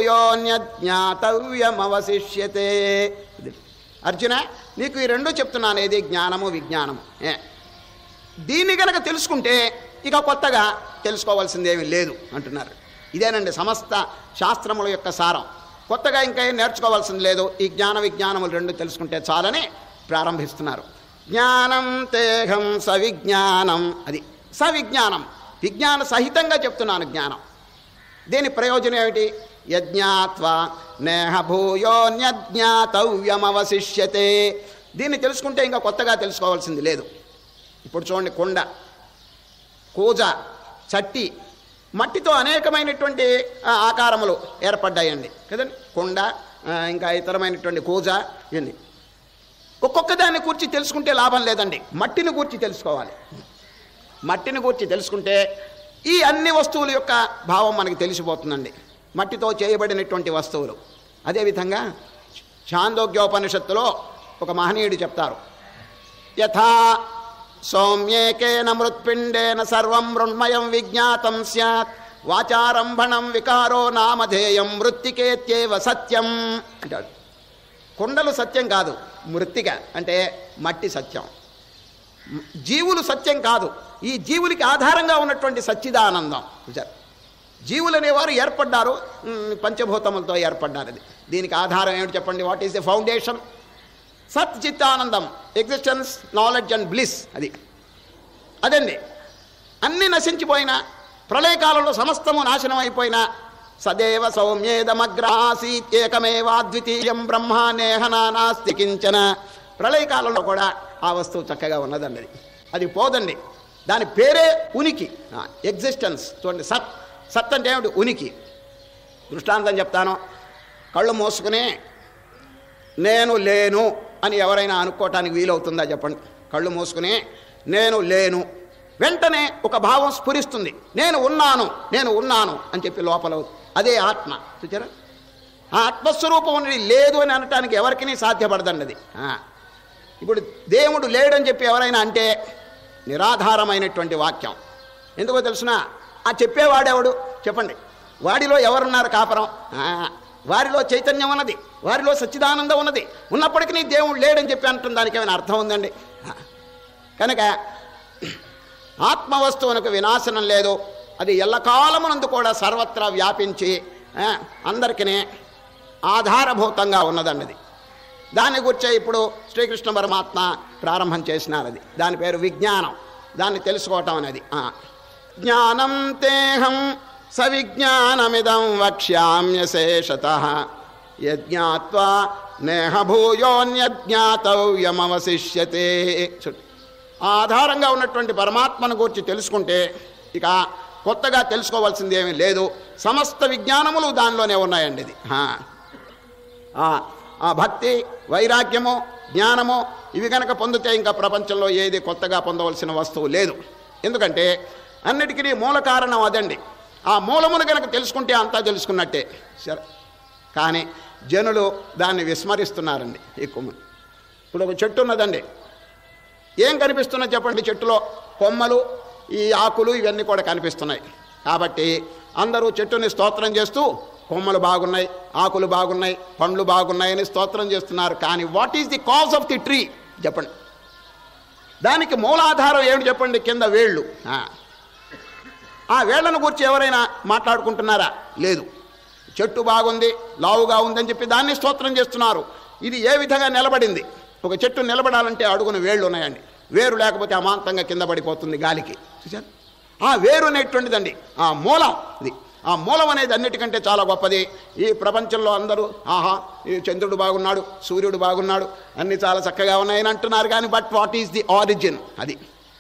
భూయోన్యజ్ఞాతవ్యమవశిష్యతే ఇది. అర్జున నీకు ఈ రెండు చెప్తున్నాను ఏది జ్ఞానము విజ్ఞానము ఏ దీన్ని గనక తెలుసుకుంటే ఇక కొత్తగా తెలుసుకోవాల్సిందేమీ లేదు అంటున్నారు ఇదేనండి సమస్త శాస్త్రముల యొక్క సారం కొత్తగా ఇంకా ఏం నేర్చుకోవాల్సింది లేదు ఈ జ్ఞాన విజ్ఞానములు రెండు తెలుసుకుంటే చాలని ప్రారంభిస్తున్నారు జ్ఞానం తేహం సవిజ్ఞానం అది సవిజ్ఞానం విజ్ఞాన సహితంగా చెప్తున్నాను జ్ఞానం దీని ప్రయోజనం ఏమిటి యజ్ఞాత్వా నేహ భూయోన్యజ్ఞాతవ్యమవశిష్యతే దీన్ని తెలుసుకుంటే ఇంకా కొత్తగా తెలుసుకోవాల్సింది లేదు ఇప్పుడు చూడండి కొండ కూజ చట్టి మట్టితో అనేకమైనటువంటి ఆ, ఆకారములు ఏర్పడ్డాయండి కదండి కొండ ఆ, ఇంకా ఇతరమైనటువంటి కూజ ఇవన్నీ ఒక్కొక్క దాన్ని కూర్చి తెలుసుకుంటే లాభం లేదండి మట్టిని కూర్చి తెలుసుకోవాలి మట్టిని గూర్చి తెలుసుకుంటే ఈ అన్ని వస్తువుల యొక్క భావం మనకి తెలిసిపోతుందండి మట్టితో చేయబడినటువంటి వస్తువులు అదేవిధంగా ఛాందోగ్యోపనిషత్తులో ఒక మహనీయుడు చెప్తారు యథా సౌమ్యేకేన మృత్పిండేన సర్వం మృణ్మయం విజ్ఞాతం స్యాత్ వాచారంభణం వికారో నామధేయం మృత్తికేత్యేవ సత్యం అంటాడు కొండలు సత్యం కాదు మృత్తిక అంటే మట్టి సత్యం జీవులు సత్యం కాదు ఈ జీవులకి ఆధారంగా ఉన్నటువంటి సచ్చిదానందం చూచారు జీవులు అనేవారు ఏర్పడ్డారు మ్, పంచభూతములతో ఏర్పడ్డారు అది దీనికి ఆధారం ఏమిటి చెప్పండి వాట్ ఈస్ ది ఫౌండేషన్ సత్ చిత్తానందం ఎగ్జిస్టెన్స్ నాలెడ్జ్ అండ్ బ్లిస్ అది అదండి అన్నీ నశించిపోయినా ప్రళయకాలంలో సమస్తము నాశనం అయిపోయినా సదేవ సౌమ్యేదమగ్రాసీత్ ఏకమేవాద్వితీయం బ్రహ్మానేహనా నాస్తి కించన ప్రళయకాలంలో కూడా ఆ వస్తువు చక్కగా ఉన్నదండి అది అది పోదండి దాని పేరే ఉనికి ఎగ్జిస్టెన్స్ చూడండి సత్ సత్ అంటే ఏమిటి ఉనికి దృష్టాంతం చెప్తాను కళ్ళు మూసుకుని నేను లేను అని ఎవరైనా అనుకోవటానికి వీలవుతుందా చెప్పండి కళ్ళు మూసుకుని నేను లేను వెంటనే ఒక భావం స్ఫురిస్తుంది నేను ఉన్నాను నేను ఉన్నాను అని చెప్పి లోపల అదే ఆత్మ చూచారా ఆ ఆత్మస్వరూపం ఉన్నది లేదు అని అనటానికి ఎవరికి సాధ్యపడదండి అది ఆ. ఇప్పుడు దేవుడు లేడని చెప్పి ఎవరైనా అంటే నిరాధారమైనటువంటి వాక్యం ఎందుకో తెలుసునా ఆ చెప్పేవాడెవడు చెప్పండి వాడిలో ఎవరున్నారు కాపరం ఆ, వారిలో చైతన్యం ఉన్నది వారిలో సచ్చిదానందం ఉన్నది ఉన్నప్పటికీ దేవుడు లేడని చెప్పి అంటున్న దానికి ఏమైనా అర్థం ఉందండి ఆ. కనుక ఆత్మవస్తువునకు వినాశనం లేదు అది ఎల్లకాలమునందు కూడా సర్వత్రా వ్యాపించి ఆ, అందరికీ ఆధారభూతంగా ఉన్నదండి అది దాని గురించే ఇప్పుడు శ్రీకృష్ణ పరమాత్మ ప్రారంభం చేసినారు అది దాని పేరు విజ్ఞానం దాన్ని తెలుసుకోవటం అనేది ఆ. జ్ఞానం తేహం సవిజ్ఞానమిదం వక్ష్యామ్యశేషత యజ్ఞాత్వా నేహ భూయోన్యజ్ఞాతవ్యమవశిష్యతే చూడు ఆధారంగా ఉన్నటువంటి పరమాత్మను గురించి తెలుసుకుంటే ఇక కొత్తగా తెలుసుకోవాల్సింది ఏమీ లేదు సమస్త విజ్ఞానములు దానిలోనే ఉన్నాయండి ఇది ఆ. ఆ, ఆ భక్తి వైరాగ్యము జ్ఞానము ఇవి కనుక పొందితే ఇంకా ప్రపంచంలో ఏది కొత్తగా పొందవలసిన వస్తువు లేదు ఎందుకంటే అన్నిటికీ మూల కారణం అదండి ఆ మూలమును కనుక తెలుసుకుంటే అంతా తెలుసుకున్నట్టే సరే కానీ జనులు దాన్ని విస్మరిస్తున్నారండి ఎక్కువ మంది. ఇప్పుడు ఒక చెట్టు ఉన్నదండి ఏం కనిపిస్తున్నది చెప్పండి చెట్టులో కొమ్మలు ఈ ఆకులు ఇవన్నీ కూడా కనిపిస్తున్నాయి కాబట్టి అందరూ చెట్టుని స్తోత్రం చేస్తూ కొమ్మలు బాగున్నాయి ఆకులు బాగున్నాయి పండ్లు బాగున్నాయని స్తోత్రం చేస్తున్నారు కానీ what is the cause of the tree చెప్పండి దానికి మూలాధారం ఏమిటి చెప్పండి కింద వేళ్ళు ఆ. ఆ వేళ్లను గురించి ఎవరైనా మాట్లాడుకుంటున్నారా లేదు చెట్టు బాగుంది లావుగా ఉందని చెప్పి దాన్ని స్తోత్రం చేస్తున్నారు ఇది ఏ విధంగా నిలబడింది ఒక చెట్టు నిలబడాలంటే అడుగున వేళ్ళు ఉన్నాయండి వేరు లేకపోతే అమాంతంగా కింద పడిపోతుంది గాలికి చూశారు ఆ వేరు అనేటువంటిదండి ఆ మూలం ఇది ఆ మూలం అనేది అన్నిటికంటే చాలా గొప్పది ఈ ప్రపంచంలో అందరూ ఆహా ఈ చంద్రుడు బాగున్నాడు సూర్యుడు బాగున్నాడు అన్ని చాలా చక్కగా ఉన్నాయని అంటున్నారు కానీ but what is the origin అది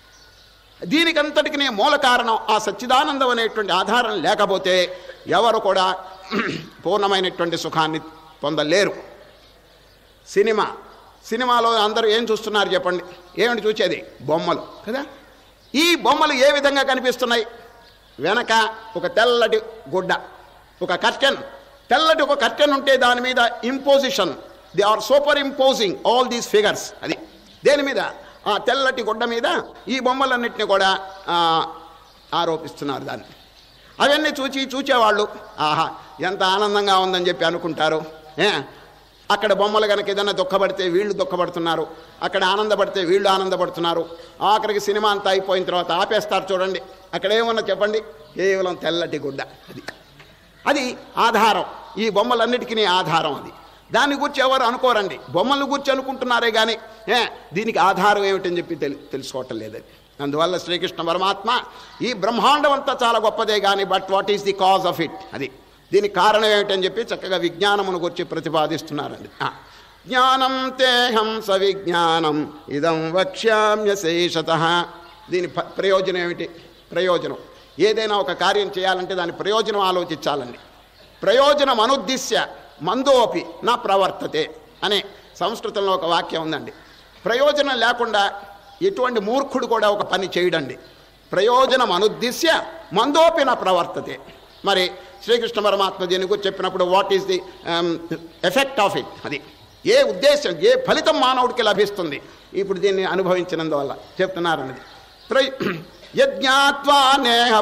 దీనికంతటికి మూల కారణం ఆ సచ్చిదానందం అనేటువంటి ఆధారం లేకపోతే ఎవరు కూడా పూర్ణమైనటువంటి సుఖాన్ని పొందలేరు సినిమా సినిమాలో అందరూ ఏం చూస్తున్నారు చెప్పండి ఏమిటి చూసేది బొమ్మలు కదా ఈ బొమ్మలు ఏ విధంగా కనిపిస్తున్నాయి వెనక ఒక తెల్లటి గుడ్డ ఒక కర్టెన్ తెల్లటి ఒక కర్టెన్ ఉంటే దాని మీద imposition they are superimposing all these figures అది దేని మీద ఆ తెల్లటి గుడ్డ మీద ఈ బొమ్మలన్నింటినీ కూడా ఆ, ఆరోపిస్తున్నారు దాన్ని అవన్నీ చూచి చూచేవాళ్ళు ఆహా ఎంత ఆనందంగా ఉందని చెప్పి అనుకుంటారు ఏ అక్కడ బొమ్మలు కనుక ఏదైనా దుఃఖపడితే వీళ్ళు దుఃఖపడుతున్నారు అక్కడ ఆనందపడితే వీళ్ళు ఆనందపడుతున్నారు ఆఖరికి సినిమా అంతా అయిపోయిన తర్వాత ఆపేస్తారు చూడండి అక్కడ ఏమన్నా చెప్పండి కేవలం తెల్లటి గుడ్డ అది అది ఆధారం ఈ బొమ్మలన్నిటికీ ఆధారం అది దాని గురించి ఎవరు అనుకోరండి బొమ్మల గురించి అనుకుంటున్నారే కానీ ఏ దీనికి ఆధారం ఏమిటని చెప్పి తెలి తెలుసుకోవటం లేదని అందువల్ల శ్రీకృష్ణ పరమాత్మ ఈ బ్రహ్మాండం అంతా చాలా గొప్పదే కానీ but what is the cause of it అది దీనికి కారణం ఏమిటని చెప్పి చక్కగా విజ్ఞానమును గురించి ప్రతిపాదిస్తున్నారండి ఆ. జ్ఞానం తేహం సవిజ్ఞానం ఇదం వక్ష్యామ్యశేషత దీని ప- ప్రయోజనం ఏమిటి ప్రయోజనం ఏదైనా ఒక కార్యం చేయాలంటే దాని ప్రయోజనం ఆలోచించాలండి ప్రయోజనం అనుద్దిశ్య మందోపి నా ప్రవర్తతే అనే సంస్కృతంలో ఒక వాక్యం ఉందండి ప్రయోజనం లేకుండా ఎటువంటి మూర్ఖుడు కూడా ఒక పని చేయడండి ప్రయోజనం అనుద్దిశ్య మందోపి నా ప్రవర్తతే మరి శ్రీకృష్ణ పరమాత్మ దీని గురించి చెప్పినప్పుడు what is the effect of it అది ఏ ఉద్దేశం ఏ ఫలితం మానవుడికి లభిస్తుంది ఇప్పుడు దీన్ని అనుభవించినందువల్ల చెప్తున్నారన్నది ప్రయ యజ్ఞాత్వా నేహ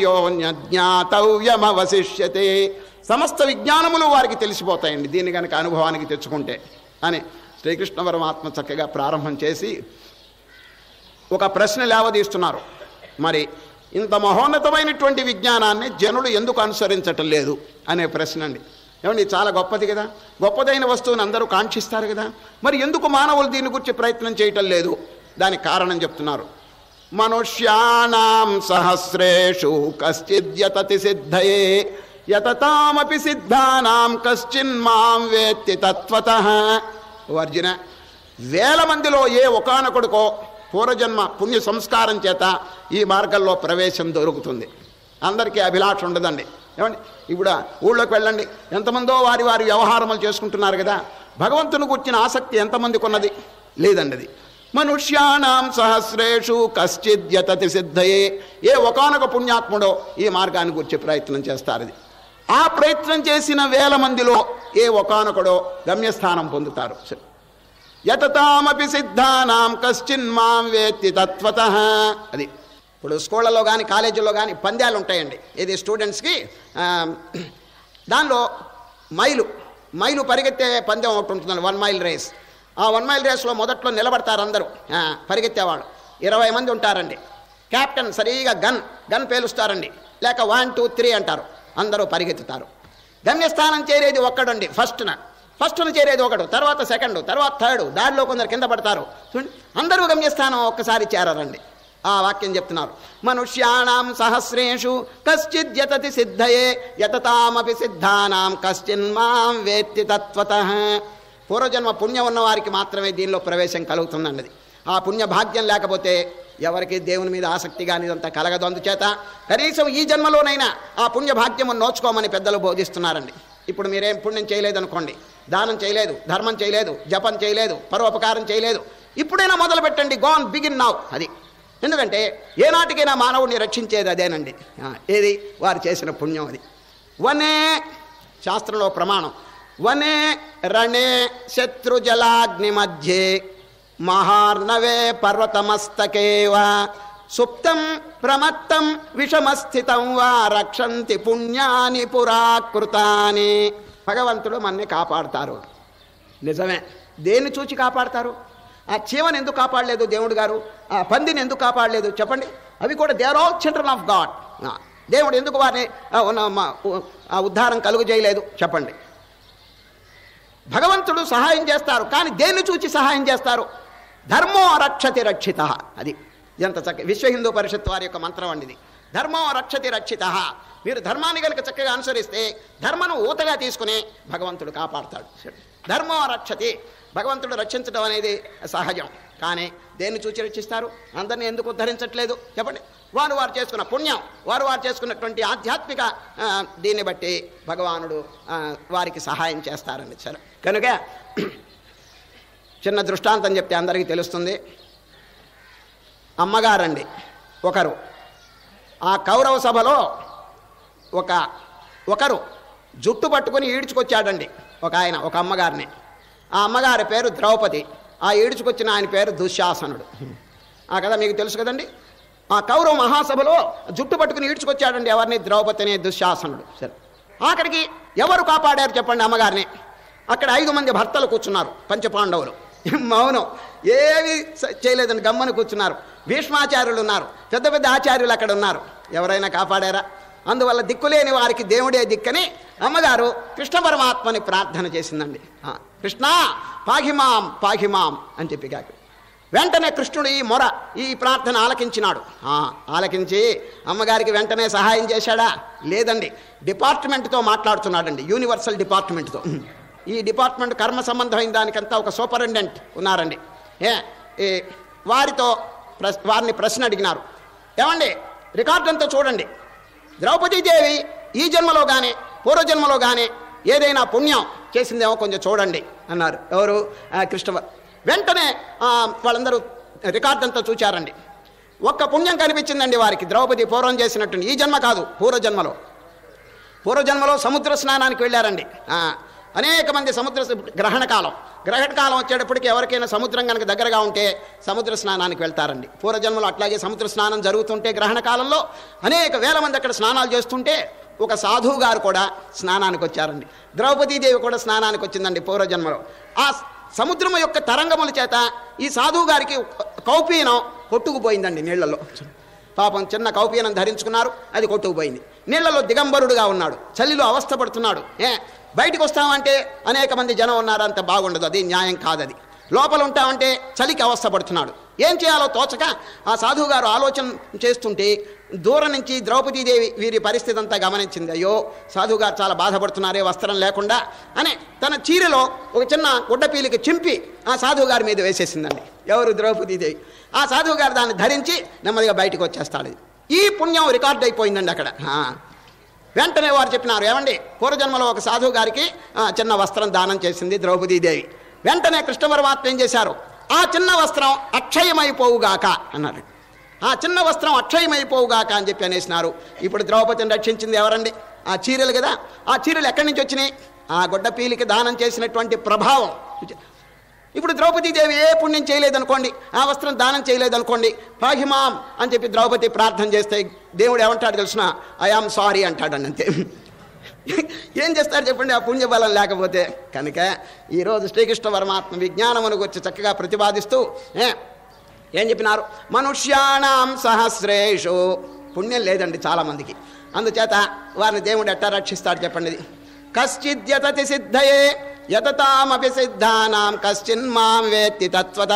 భూయోన్యజ్ఞాతవ్యమవశిష్యతే సమస్త విజ్ఞానములు వారికి తెలిసిపోతాయండి దీన్ని కనుక అనుభవానికి తెచ్చుకుంటే అని శ్రీకృష్ణ పరమాత్మ చక్కగా ప్రారంభం చేసి ఒక ప్రశ్న లేవదీస్తున్నారు మరి ఇంత మహోన్నతమైనటువంటి విజ్ఞానాన్ని జనులు ఎందుకు అనుసరించటం లేదు అనే ప్రశ్న అండి ఏమండి చాలా గొప్పది కదా గొప్పదైన వస్తువుని అందరూ కాంక్షిస్తారు కదా మరి ఎందుకు మానవులు దీని గురించి ప్రయత్నం చేయటం లేదు దానికి కారణం చెప్తున్నారు మనుష్యాణం సహస్రేషు కశ్చిద్యతతి సిద్ధయే యతతామపి సిద్ధానాం కశ్చిన్ మాం వేత్తి తత్వత ఓ అర్జున వేల మందిలో ఏ ఒకానొకడుకో పూర్వజన్మ పుణ్య సంస్కారం చేత ఈ మార్గంలో ప్రవేశం దొరుకుతుంది అందరికీ అభిలాష ఉండదండి ఏమండి ఇప్పుడు ఊళ్ళోకి వెళ్ళండి ఎంతమందో వారి వారి వ్యవహారములు చేసుకుంటున్నారు కదా భగవంతుని గుర్చిన ఆసక్తి ఎంతమందికి ఉన్నది లేదండి అది మనుష్యాణం సహస్రేషు కశ్చిద్యతతి సిద్ధయే ఏ ఒకానొక పుణ్యాత్ముడో ఈ మార్గాన్ని గురించి ప్రయత్నం చేస్తారు ఇది ఆ ప్రయత్నం చేసిన వేల మందిలో ఏ ఒకానొకడో గమ్యస్థానం పొందుతారు సరే యతతామపి సిద్ధానాం కశ్చిన్ మాం వేత్తి తత్వత అది ఇప్పుడు స్కూళ్ళలో కానీ కాలేజీలో కానీ పంద్యాలు ఉంటాయండి ఇది స్టూడెంట్స్కి ఆ, దానిలో మైలు మైలు పరిగెత్తే పందెం ఒకటి ఉంటుంది వన్ మైల్ రేస్ ఆ వన్ మైల్ రేస్లో మొదట్లో నిలబడతారు అందరూ ఆ, పరిగెత్తేవాళ్ళు ఇరవై మంది ఉంటారండి కెప్టెన్ సరిగా గన్ గన్ పేలుస్తారండి లేక వన్ టూ త్రీ అంటారు అందరూ పరిగెత్తుతారు గమ్యస్థానం చేరేది ఒక్కడండి ఫస్ట్న ఫస్ట్ను చేరేది ఒకడు తర్వాత సెకండ్ తర్వాత థర్డ్ దారిలో కొందరు కింద పడతారు చూడండి అందరూ గమ్యస్థానం ఒక్కసారి చేరారండి ఆ వాక్యం చెప్తున్నారు మనుష్యాణం సహస్రేషు కశ్చిద్యతతి సిద్ధయే యతతామపి సిద్ధానాం కశ్చిన్ మాం వేత్తి తత్వత పూర్వజన్మ పుణ్యం ఉన్న వారికి మాత్రమే దీనిలో ప్రవేశం కలుగుతుందండి ఆ పుణ్య భాగ్యం లేకపోతే ఎవరికి దేవుని మీద ఆసక్తి కానీ ఇదంతా కలగదు అందుచేత కనీసం ఈ జన్మలోనైనా ఆ పుణ్య భాగ్యము నోచుకోమని పెద్దలు బోధిస్తున్నారండి ఇప్పుడు మీరేం పుణ్యం చేయలేదనుకోండి దానం చేయలేదు ధర్మం చేయలేదు జపం చేయలేదు పరోపకారం చేయలేదు ఇప్పుడైనా మొదలు పెట్టండి గోన్ బిగిన్ నావ్ అది ఎందుకంటే ఏనాటికైనా మానవుడిని రక్షించేది అదేనండి ఆ, ఏది వారు చేసిన పుణ్యం అది వనే శాస్త్రంలో ప్రమాణం వనే రణే శత్రుజలాగ్ని మధ్యే మహార్ణవే పర్వతమస్తకేవ సుప్తం ప్రమత్తం విషమస్థితం వా రక్షంతి పుణ్యాని పురాకృతాని భగవంతుడు మన్ని కాపాడుతారు నిజమే దేన్ని చూచి కాపాడతారు ఆ చీమని ఎందుకు కాపాడలేదు దేవుడు గారు ఆ పందిని ఎందుకు కాపాడలేదు చెప్పండి అవి కూడా they are all children of God దేవుడు ఎందుకు వారిని ఆ, ఉన్న- మా- ఉ- ఆ ఉద్ధారం కలుగు చేయలేదు చెప్పండి భగవంతుడు సహాయం చేస్తారు కానీ దేన్ని చూచి సహాయం చేస్తారు ధర్మో రక్షతి రక్షిత అది ఎంత చక్క విశ్వ హిందూ పరిషత్ వారి యొక్క మంత్రం అండి ఇది ధర్మో రక్షతి రక్షిత మీరు ధర్మాన్ని కనుక చక్కగా అనుసరిస్తే ధర్మను ఊతగా తీసుకుని భగవంతుడు కాపాడుతాడు ధర్మో రక్షతి భగవంతుడు రక్షించడం అనేది సహజం కానీ దేన్ని చూచి రక్షిస్తారు అందరినీ ఎందుకు ఉద్ధరించట్లేదు చెప్పండి వారు వారు చేసుకున్న పుణ్యం వారు వారు చేసుకున్నటువంటి ఆధ్యాత్మిక ఆ, దీన్ని బట్టి భగవానుడు ఆ, వారికి సహాయం చేస్తారని సరే కనుక చిన్న దృష్టాంతం చెప్తే అందరికీ తెలుస్తుంది అమ్మగారండి ఒకరు ఆ కౌరవ సభలో ఒక ఒకరు జుట్టు పట్టుకుని ఈడ్చుకొచ్చాడండి ఒక ఆయన ఒక అమ్మగారిని ఆ అమ్మగారి పేరు ద్రౌపది ఆ ఈడ్చుకొచ్చిన ఆయన పేరు దుశ్శాసనుడు ఆ కదా మీకు తెలుసు కదండి ఆ కౌరవ మహాసభలో జుట్టు పట్టుకుని ఈడ్చుకొచ్చాడండి ఎవరిని ద్రౌపది అనే దుశ్శాసనుడు సరే అక్కడికి ఎవరు కాపాడారు చెప్పండి అమ్మగారిని అక్కడ ఐదు మంది భర్తలు కూర్చున్నారు పంచపాండవులు మౌనం ఏవి స- చేయలేదండి గమ్మని కూర్చున్నారు భీష్మాచార్యులు ఉన్నారు పెద్ద పెద్ద ఆచార్యులు అక్కడ ఉన్నారు ఎవరైనా కాపాడారా అందువల్ల దిక్కులేని వారికి దేవుడే దిక్కని అమ్మగారు కృష్ణ పరమాత్మని ప్రార్థన చేసిందండి ఆ, కృష్ణ పాహిమాం పాహిమాం అని చెప్పి కాక వెంటనే కృష్ణుడు ఈ మొర ఈ ప్రార్థన ఆలకించినాడు ఆ, ఆలకించి అమ్మగారికి వెంటనే సహాయం చేశాడా లేదండి డిపార్ట్మెంట్తో మాట్లాడుతున్నాడండి యూనివర్సల్ డిపార్ట్మెంట్తో ఈ డిపార్ట్మెంట్ కర్మ సంబంధమైన దానికంతా ఒక సూపరింటెండెంట్ ఉన్నారండి ఏ ఏ వారితో ప్రశ్ వారిని ప్రశ్న అడిగినారు ఏమండి రికార్డు అంతా చూడండి ద్రౌపదీదేవి ఈ జన్మలో కానీ పూర్వజన్మలో కానీ ఏదైనా పుణ్యం చేసిందేమో కొంచెం చూడండి అన్నారు ఎవరు ఆ, కృష్ణ వెంటనే ఆ, వాళ్ళందరూ రికార్డు అంతా చూచారండి ఒక్క పుణ్యం కనిపించిందండి వారికి ద్రౌపది పూర్వం చేసినట్టు ఈ జన్మ కాదు పూర్వజన్మలో పూర్వజన్మలో సముద్ర స్నానానికి వెళ్ళారండి ఆ, అనేక మంది సముద్ర గ్రహణ కాలం గ్రహణ కాలం వచ్చేటప్పటికి ఎవరికైనా సముద్రం కనుక దగ్గరగా ఉంటే సముద్ర స్నానానికి వెళ్తారండి పూర్వజన్మలో అట్లాగే సముద్ర స్నానం జరుగుతుంటే గ్రహణ కాలంలో అనేక వేల మంది అక్కడ స్నానాలు చేస్తుంటే ఒక సాధువు గారు కూడా స్నానానికి వచ్చారండి ద్రౌపదీదేవి కూడా స్నానానికి వచ్చిందండి పూర్వజన్మలో ఆ సముద్రం యొక్క తరంగముల చేత ఈ సాధువు గారికి కౌపీనం కొట్టుకుపోయిందండి నీళ్లలో పాపం చిన్న కౌపీనం ధరించుకున్నారు అది కొట్టుకుపోయింది నీళ్లలో దిగంబరుడుగా ఉన్నాడు చలిలో అవస్థపడుతున్నాడు ఏ బయటికి వస్తామంటే అనేక మంది జనం ఉన్నారు అంత బాగుండదు అది న్యాయం కాదది లోపల ఉంటామంటే చలికి అవస్థపడుతున్నాడు ఏం చేయాలో తోచక ఆ సాధువు గారు ఆలోచన చేస్తుంటే దూరం నుంచి ద్రౌపదీదేవి వీరి పరిస్థితి అంతా గమనించింది అయ్యో సాధువు గారు చాలా బాధపడుతున్నారే వస్త్రం లేకుండా అని తన చీరలో ఒక చిన్న గుడ్డపీలికి చింపి ఆ సాధువు గారి మీద వేసేసిందండి ఎవరు ద్రౌపదీదేవి ఆ సాధువు గారు దాన్ని ధరించి నెమ్మదిగా బయటకు వచ్చేస్తాడు ఈ పుణ్యం రికార్డ్ అయిపోయిందండి అక్కడ ఆ. వెంటనే వారు చెప్పినారు ఏమండి పూర్వజన్మలో ఒక సాధువు గారికి ఆ, చిన్న వస్త్రం దానం చేసింది ద్రౌపదీదేవి వెంటనే కృష్ణ పరమాత్మ ఏం చేశారు ఆ చిన్న వస్త్రం అక్షయమైపోవుగాక అన్నారు ఆ చిన్న వస్త్రం అక్షయమైపోవుగాక అని చెప్పి అనేసినారు ఇప్పుడు ద్రౌపదిని రక్షించింది ఎవరండి ఆ చీరలు కదా ఆ చీరలు ఎక్కడి నుంచి వచ్చినాయి ఆ గొడ్డ పీలికి దానం చేసినటువంటి ప్రభావం ఇప్పుడు ద్రౌపదీదేవి ఏ పుణ్యం చేయలేదనుకోండి ఆ వస్త్రం దానం చేయలేదనుకోండి పాహిమాం అని చెప్పి ద్రౌపది ప్రార్థన చేస్తే దేవుడు ఏమంటాడు తెలిసిన ఐఆమ్ సారీ అంటాడండి అంతే ఏం చేస్తారు చెప్పండి ఆ పుణ్యబలం లేకపోతే కనుక ఈరోజు శ్రీకృష్ణ పరమాత్మ విజ్ఞానమును గురించి చక్కగా ప్రతిపాదిస్తూ ఏ, ఏం చెప్పినారు మనుష్యాణం సహస్రేషు పుణ్యం లేదండి చాలామందికి అందుచేత వారిని దేవుడు ఎట్టా రక్షిస్తాడు చెప్పండి ఇది. కశ్చిద్యతతి సిద్ధయే యతతామపి సిద్ధానాం కశ్చిన్ మాం వేత్తి తత్వత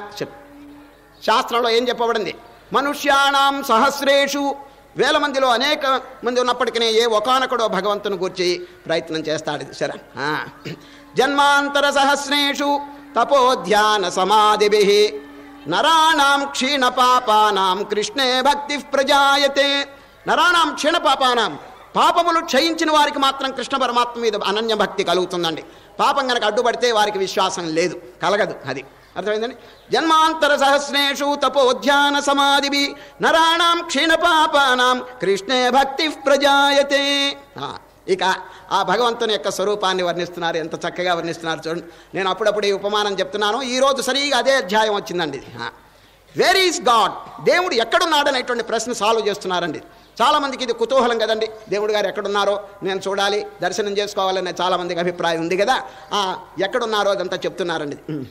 శాస్త్రంలో ఏం చెప్పబడింది మనుష్యాణం సహస్రేషు వేల మందిలో అనేక మంది ఉన్నప్పటికీ ఏ ఒకానొకడో భగవంతుని గురించి ప్రయత్నం చేస్తాడు ఇది సరే ఆ. జన్మాంతర సహస్రేషు తపోధ్యాన సమాధిభి నరాణం క్షీణ పాపానాం కృష్ణే భక్తి ప్రజాయతే నరాణం క్షీణ పాపానాం పాపములు క్షయించిన వారికి మాత్రం కృష్ణ పరమాత్మ మీద అనన్య భక్తి కలుగుతుందండి పాపం కనుక అడ్డుపడితే వారికి విశ్వాసం లేదు కలగదు అది అర్థమైందండి జన్మాంతర సహస్రేషు తపోధ్యాన సమాధిభి నరాణం క్షీణ పాపానాం కృష్ణే భక్తి ప్రజాయతే ఆ, ఇక ఆ భగవంతుని యొక్క స్వరూపాన్ని వర్ణిస్తున్నారు ఎంత చక్కగా వర్ణిస్తున్నారు చూడండి నేను అప్పుడప్పుడు ఈ ఉపమానం చెప్తున్నాను ఈరోజు సరిగా అదే అధ్యాయం వచ్చిందండి ఇది వేర్ ఈస్ గాడ్ దేవుడు ఎక్కడున్నాడు అనేటువంటి ప్రశ్న సాల్వ్ చేస్తున్నారండి చాలామందికి ఇది కుతూహలం కదండి దేవుడు గారు ఎక్కడున్నారో నేను చూడాలి దర్శనం చేసుకోవాలనే చాలామందికి అభిప్రాయం ఉంది కదా ఆ, ఎక్కడున్నారో అదంతా చెప్తున్నారండి ఇది.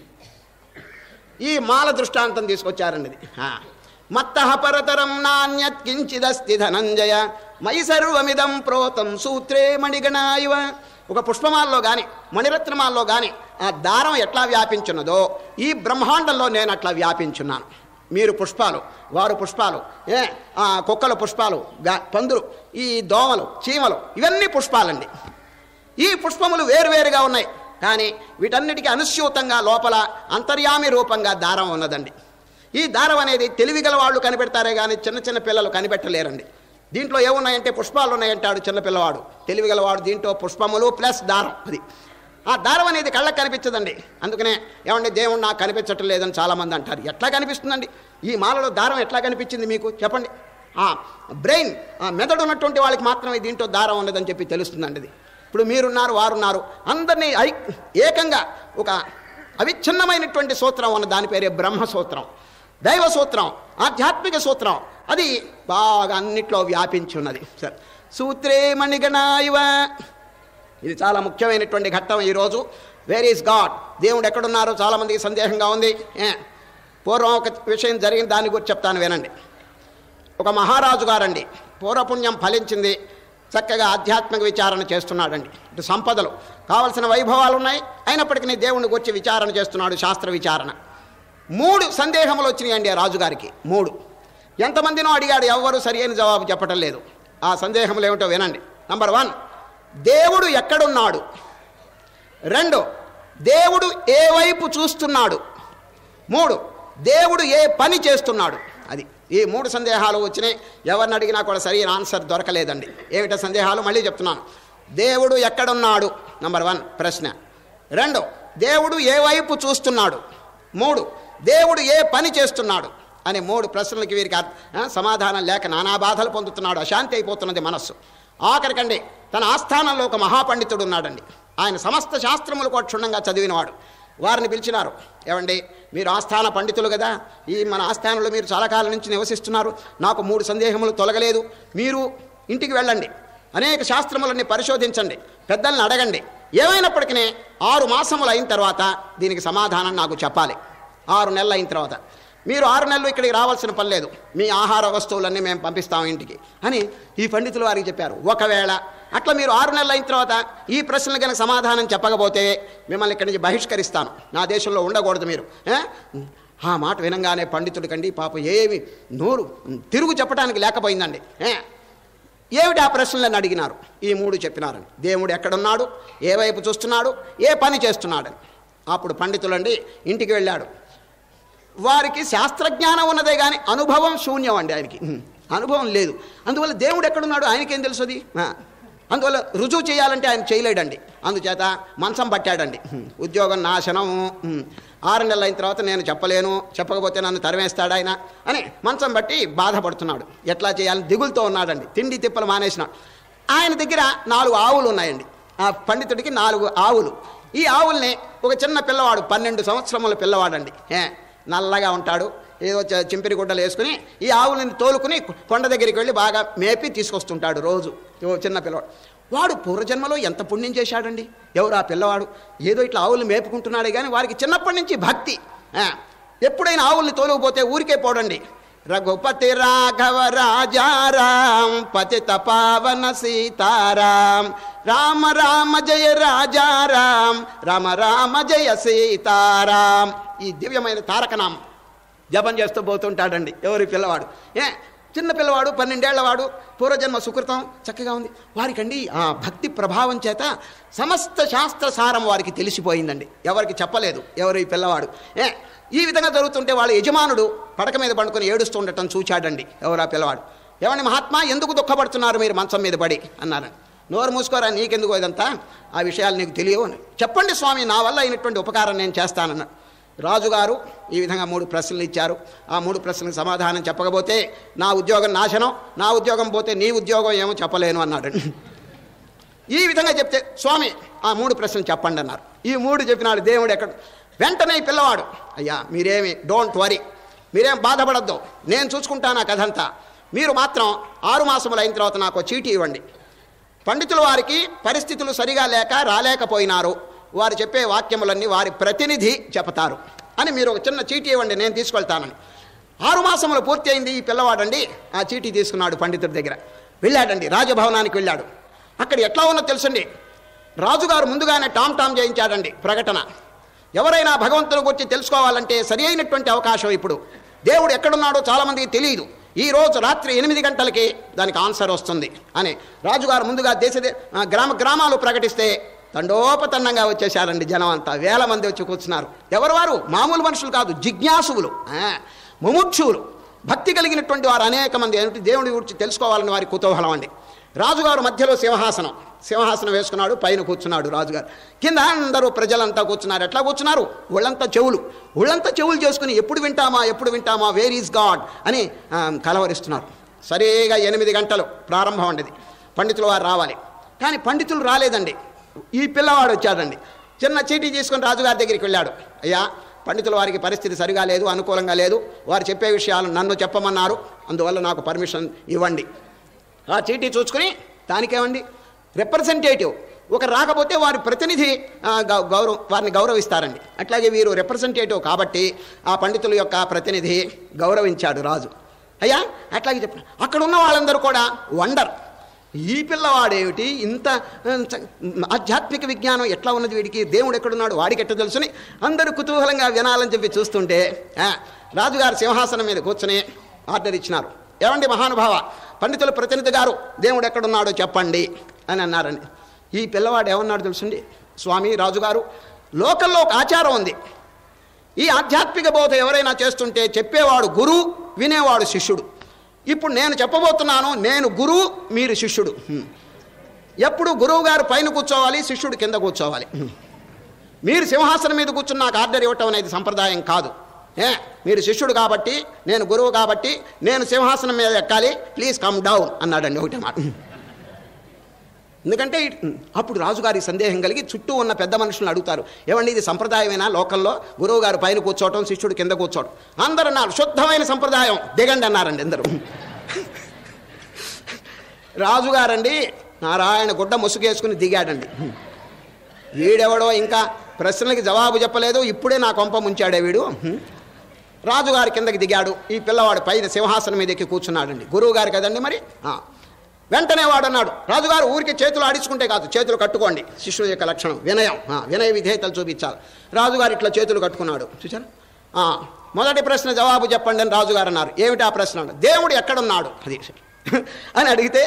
ఈ మాల దృష్టాంతం తీసుకొచ్చారండి ఇది మత్త పరతరం నాణ్యత్ కించిదస్తి ధనంజయ మయి సర్వమిదం ప్రోతం సూత్రే మణిగణా ఇవ ఒక పుష్పమాల్లో కానీ మణిరత్నమాల్లో కానీ ఆ దారం ఎట్లా వ్యాపించున్నదో ఈ బ్రహ్మాండంలో నేను అట్లా వ్యాపించున్నాను మీరు పుష్పాలు వారు పుష్పాలు ఏ ఆ కుక్కల పుష్పాలు గా- పందులు ఈ దోమలు చీమలు ఇవన్నీ పుష్పాలండి ఈ పుష్పములు వేరువేరుగా ఉన్నాయి కానీ వీటన్నిటికీ అనుస్యూతంగా లోపల అంతర్యామి రూపంగా దారం ఉన్నదండి ఈ దారం అనేది తెలివిగల వాళ్ళు కనిపెడతారే కానీ చిన్న చిన్న పిల్లలు కనిపెట్టలేరండి దీంట్లో ఏమున్నాయంటే పుష్పాలు ఉన్నాయంటాడు చిన్న పిల్లవాడు తెలివిగలవాడు దీంట్లో పుష్పములు ప్లస్ దారం అది ఆ దారం అనేది కళ్ళకు కనిపించదండి అందుకనే ఏమంటే దేవుడు నాకు కనిపించటం లేదని చాలామంది అంటారు ఎట్లా కనిపిస్తుందండి ఈ మాలలో దారం ఎట్లా కనిపించింది మీకు చెప్పండి ఆ బ్రెయిన్ ఆ మెదడు ఉన్నటువంటి వాళ్ళకి మాత్రమే దీంట్లో దారం ఉన్నదని చెప్పి తెలుస్తుందండి ఇది ఇప్పుడు మీరున్నారు వారున్నారు అందరినీ ఐ ఏకంగా ఒక అవిచ్ఛిన్నమైనటువంటి సూత్రం ఉన్న దాని పేరే బ్రహ్మ సూత్రం దైవ సూత్రం ఆధ్యాత్మిక సూత్రం అది బాగా అన్నిట్లో వ్యాపించి ఉన్నది సరే సూత్రే మణిగణాయివ ఇది చాలా ముఖ్యమైనటువంటి ఘట్టం ఈరోజు వేర్ ఈస్ గాడ్ దేవుడు ఎక్కడున్నారో చాలామందికి సందేహంగా ఉంది ఏ, పూర్వం ఒక విషయం జరిగిన దాని గురించి చెప్తాను వినండి ఒక మహారాజు గారండి పూర్వపుణ్యం ఫలించింది చక్కగా ఆధ్యాత్మిక విచారణ చేస్తున్నాడండి ఇటు సంపదలు కావలసిన వైభవాలు ఉన్నాయి అయినప్పటికీ దేవుణ్ణి గురించి విచారణ చేస్తున్నాడు శాస్త్ర విచారణ మూడు సందేహములు వచ్చినాయండి ఆ రాజుగారికి మూడు ఎంతమందినో అడిగాడు ఎవ్వరూ సరి అయిన జవాబు చెప్పటం లేదు ఆ సందేహములు ఏమిటో వినండి నంబర్ వన్ దేవుడు ఎక్కడున్నాడు రెండు దేవుడు ఏ వైపు చూస్తున్నాడు మూడు దేవుడు ఏ పని చేస్తున్నాడు అది ఈ మూడు సందేహాలు వచ్చినాయి ఎవరిని అడిగినా కూడా సరైన ఆన్సర్ దొరకలేదండి ఏమిటో సందేహాలు మళ్ళీ చెప్తున్నాను దేవుడు ఎక్కడున్నాడు నంబర్ వన్ ప్రశ్న రెండు దేవుడు ఏ వైపు చూస్తున్నాడు మూడు దేవుడు ఏ పని చేస్తున్నాడు అనే మూడు ప్రశ్నలకి వీరికి అర్థ- ఆ, సమాధానం లేక నానా బాధలు పొందుతున్నాడు అశాంతి అయిపోతున్నది మనస్సు ఆఖరికండి తన ఆస్థానంలో ఒక మహాపండితుడు ఉన్నాడండి ఆయన సమస్త శాస్త్రములు కూడా క్షుణ్ణంగా చదివినవాడు వారిని పిలిచినారు ఏమండి మీరు ఆస్థాన పండితులు కదా ఈ మన ఆస్థానంలో మీరు చాలా కాలం నుంచి నివసిస్తున్నారు నాకు మూడు సందేహములు తొలగలేదు మీరు ఇంటికి వెళ్ళండి అనేక శాస్త్రములన్నీ పరిశోధించండి పెద్దల్ని అడగండి ఏమైనప్పటికీ ఆరు మాసములు అయిన తర్వాత దీనికి సమాధానం నాకు చెప్పాలి ఆరు నెలలు అయిన తర్వాత మీరు ఆరు నెలలు ఇక్కడికి రావాల్సిన పని లేదు మీ ఆహార వస్తువులన్నీ మేము పంపిస్తాం ఇంటికి అని ఈ పండితులు వారికి చెప్పారు ఒకవేళ అట్లా మీరు ఆరు నెలలు అయిన తర్వాత ఈ ప్రశ్నలు కనుక సమాధానం చెప్పకపోతే మిమ్మల్ని ఇక్కడి నుంచి బహిష్కరిస్తాను నా దేశంలో ఉండకూడదు మీరు ఏ? ఆ మాట వినంగానే పండితుడి కండి పాప ఏమి నోరు తిరుగు చెప్పడానికి లేకపోయిందండి ఏ? ఏమిటి ఆ ప్రశ్నలను అడిగినారు ఈ మూడు చెప్పినారని దేవుడు ఎక్కడున్నాడు ఏ వైపు చూస్తున్నాడు ఏ పని చేస్తున్నాడని అప్పుడు పండితులండి ఇంటికి వెళ్ళాడు వారికి శాస్త్రజ్ఞానం ఉన్నదే కానీ అనుభవం శూన్యం అండి ఆయనకి హ్మ్. అనుభవం లేదు అందువల్ల దేవుడు ఎక్కడున్నాడు ఆయనకేం తెలుసు అది ఆ. అందువల్ల రుజువు చేయాలంటే ఆయన చేయలేడండి అందుచేత మంచం పట్టాడండి హ్మ్. ఉద్యోగం నాశనం హ్మ్. ఆరు నెలలు అయిన తర్వాత నేను చెప్పలేను చెప్పకపోతే నన్ను తరిమేస్తాడు ఆయన అని మంచం బట్టి బాధపడుతున్నాడు ఎట్లా చేయాలని దిగులుతో ఉన్నాడండి తిండి తిప్పలు మానేసినాడు ఆయన దగ్గర నాలుగు ఆవులు ఉన్నాయండి ఆ పండితుడికి నాలుగు ఆవులు ఈ ఆవుల్ని ఒక చిన్న పిల్లవాడు పన్నెండు సంవత్సరముల పిల్లవాడండి ఏ నల్లగా ఉంటాడు ఏదో చ- చింపిరి గుడ్డలు వేసుకుని ఈ ఆవులని తోలుకుని కొండ దగ్గరికి వెళ్ళి బాగా మేపి తీసుకొస్తుంటాడు రోజు ఓ చిన్న పిల్లవాడు వాడు పూర్వజన్మలో ఎంత పుణ్యం చేశాడండి ఎవరు ఆ పిల్లవాడు ఏదో ఇట్లా ఆవులు మేపుకుంటున్నాడే కానీ వారికి చిన్నప్పటి నుంచి భక్తి ఆ, ఎప్పుడైనా ఆవుల్ని తోలుకుపోతే ఊరికే పోడండి రఘుపతి రాఘవ రాజారాం పతిత పావన సీతారాం రామ రామ జయ రాజారాం రామ రామ జయ సీతారాం ఈ దివ్యమైన తారకనామం జపం చేస్తూ పోతుంటాడండి ఎవరి పిల్లవాడు ఏ చిన్న పిల్లవాడు పన్నెండేళ్లవాడు పూర్వజన్మ సుకృతం చక్కగా ఉంది వారికండి ఆ భక్తి ప్రభావం చేత సమస్త శాస్త్ర సారం వారికి తెలిసిపోయిందండి ఎవరికి చెప్పలేదు ఎవరు ఈ పిల్లవాడు ఏ ఈ విధంగా జరుగుతుంటే వాళ్ళ యజమానుడు పడక మీద పండుకొని ఏడుస్తూ ఉండటం చూచాడండి ఎవరు ఆ పిల్లవాడు ఏమండి మహాత్మా ఎందుకు దుఃఖపడుతున్నారు మీరు మంచం మీద పడి అన్నారండి నోరు మూసుకోరా నీకెందుకు ఇదంతా ఆ విషయాలు నీకు తెలియవు అని చెప్పండి స్వామి నా వల్ల అయినటువంటి ఉపకారం నేను చేస్తానన్నాడు రాజుగారు ఈ విధంగా మూడు ప్రశ్నలు ఇచ్చారు ఆ మూడు ప్రశ్నలకు సమాధానం చెప్పకపోతే నా ఉద్యోగం నాశనం నా ఉద్యోగం పోతే నీ ఉద్యోగం ఏమో చెప్పలేను అన్నాడు ఈ విధంగా చెప్తే స్వామి ఆ మూడు ప్రశ్నలు చెప్పండి అన్నారు ఈ మూడు చెప్పినాడు దేవుడు ఎక్కడ వెంటనే ఈ పిల్లవాడు అయ్యా మీరేమి డోంట్ వరీ మీరేం బాధపడద్దు నేను చూసుకుంటాను ఆ కథంతా మీరు మాత్రం ఆరు మాసములు అయిన తర్వాత నాకు ఓ చీటీ ఇవ్వండి పండితుల వారికి పరిస్థితులు సరిగా లేక రాలేకపోయినారు వారు చెప్పే వాక్యములన్నీ వారి ప్రతినిధి చెప్తారు అని మీరు ఒక చిన్న చీటీ ఇవ్వండి నేను తీసుకెళ్తానని ఆరు మాసములు పూర్తి అయింది ఈ పిల్లవాడండి ఆ చీటీ తీసుకున్నాడు పండితుడి దగ్గర వెళ్ళాడండి రాజభవనానికి వెళ్ళాడు అక్కడ ఎట్లా ఉన్నో తెలుసండి రాజుగారు ముందుగానే టామ్ టామ్ చేయించాడండి ప్రకటన ఎవరైనా భగవంతుని గురించి తెలుసుకోవాలంటే సరి అయినటువంటి అవకాశం ఇప్పుడు దేవుడు ఎక్కడున్నాడో చాలామందికి తెలియదు ఈ రోజు రాత్రి ఎనిమిది గంటలకి దానికి ఆన్సర్ వస్తుంది అని రాజుగారు ముందుగా దేశ దే- ఆ, గ్రామ గ్రామాలు ప్రకటిస్తే తండోపతండంగా వచ్చేసారండి జనం అంతా వేల మంది వచ్చి కూర్చున్నారు ఎవరు వారు మామూలు మనుషులు కాదు జిజ్ఞాసువులు ఆ, ముముక్షువులు భక్తి కలిగినటువంటి వారు అనేక మంది ఏమిటి దేవుడి గురించి తెలుసుకోవాలని వారి కుతూహలం అండి రాజుగారు మధ్యలో సింహాసనం సింహాసనం వేసుకున్నాడు పైన కూర్చున్నాడు రాజుగారు కింద అందరూ ప్రజలంతా కూర్చున్నారు ఎట్లా కూర్చున్నారు ఒళ్ళంతా చెవులు ఒళ్ళంతా చెవులు చేసుకుని ఎప్పుడు వింటామా ఎప్పుడు వింటామా వేర్ ఈజ్ గాడ్ అని ఆ, కలవరిస్తున్నారు సరిగా ఎనిమిది గంటలు ప్రారంభం అండి పండితులు వారు రావాలి కానీ పండితులు రాలేదండి ఈ పిల్లవాడు వచ్చాడండి చిన్న చీటీ తీసుకొని రాజుగారి దగ్గరికి వెళ్ళాడు అయ్యా పండితుల వారికి పరిస్థితి సరిగా లేదు అనుకూలంగా లేదు వారు చెప్పే విషయాలు నన్ను చెప్పమన్నారు అందువల్ల నాకు పర్మిషన్ ఇవ్వండి ఆ చీటీ చూసుకుని దానికేమండి రిప్రజెంటేటివ్ ఒక రాకపోతే వారి ప్రతినిధి ఆ, గౌ- గౌరవం వారిని గౌరవిస్తారండి అట్లాగే వీరు రిప్రజెంటేటివ్ కాబట్టి ఆ పండితుల యొక్క ప్రతినిధి గౌరవించాడు రాజు అయ్యా అట్లాగే చెప్ప అక్కడ ఉన్న వాళ్ళందరూ కూడా వండర్ ఈ పిల్లవాడేమిటి ఇంత ఆ, చ- ఆధ్యాత్మిక విజ్ఞానం ఎట్లా ఉన్నది వీడికి దేవుడు ఎక్కడున్నాడు వాడికి ఎట్ట తెలుసుని అందరూ కుతూహలంగా వినాలని చెప్పి చూస్తుంటే ఆ, రాజుగారు సింహాసనం మీద కూర్చుని ఆర్డర్ ఇచ్చినారు ఏమండి మహానుభావ పండితుల ప్రతినిధి గారు దేవుడు ఎక్కడున్నాడో చెప్పండి అని అన్నారండి ఈ పిల్లవాడు ఏమన్నాడు తెలుసండి స్వామి రాజుగారు లోకల్లో ఒక ఆచారం ఉంది ఈ ఆధ్యాత్మిక బోధ ఎవరైనా చేస్తుంటే చెప్పేవాడు గురువు వినేవాడు శిష్యుడు ఇప్పుడు నేను చెప్పబోతున్నాను నేను గురువు మీరు శిష్యుడు హ్మ్. ఎప్పుడు గురువు గారు పైన కూర్చోవాలి శిష్యుడు కింద కూర్చోవాలి హ్మ్. మీరు సింహాసనం మీద కూర్చుని నాకు ఆర్డర్ ఇవ్వటం అనేది సంప్రదాయం కాదు ఏ మీరు శిష్యుడు కాబట్టి నేను గురువు కాబట్టి నేను సింహాసనం మీద ఎక్కాలి ప్లీజ్ కమ్ డౌన్ అన్నాడండి ఒకటే మాట ఎందుకంటే ఇట్- అప్పుడు రాజుగారి సందేహం కలిగి చుట్టూ ఉన్న పెద్ద మనుషులను అడుగుతారు ఏమండి ఇది సంప్రదాయమేనా లోకల్లో గురువు గారు పైన కూర్చోవటం శిష్యుడు కింద కూర్చోవడం అందరూ అన్నారు శుద్ధమైన సంప్రదాయం దిగండి అన్నారండి అందరూ రాజుగారండి నారాయణ గుడ్డ ముసుగేసుకుని దిగాడండి వీడెవడో ఇంకా ప్రశ్నలకి జవాబు చెప్పలేదు ఇప్పుడే నా కొంప ముంచాడే వీడు రాజుగారి కిందకి దిగాడు ఈ పిల్లవాడు పైన సింహాసనం మీద ఎక్కి కూర్చున్నాడండి గురువు గారు కదండి మరి ఆ. వెంటనే వాడు అన్నాడు రాజుగారు ఊరికి చేతులు ఆడించుకుంటే కాదు చేతులు కట్టుకోండి శిష్యుడు యొక్క లక్షణం వినయం ఆ, వినయ విధేయతలు చూపించాలి రాజుగారు ఇట్లా చేతులు కట్టుకున్నాడు చూచారా ఆ, మొదటి ప్రశ్న జవాబు చెప్పండి అని రాజుగారు అన్నారు ఏమిటి ఆ ప్రశ్న అన్నాడు. దేవుడు ఎక్కడున్నాడు అది అని అడిగితే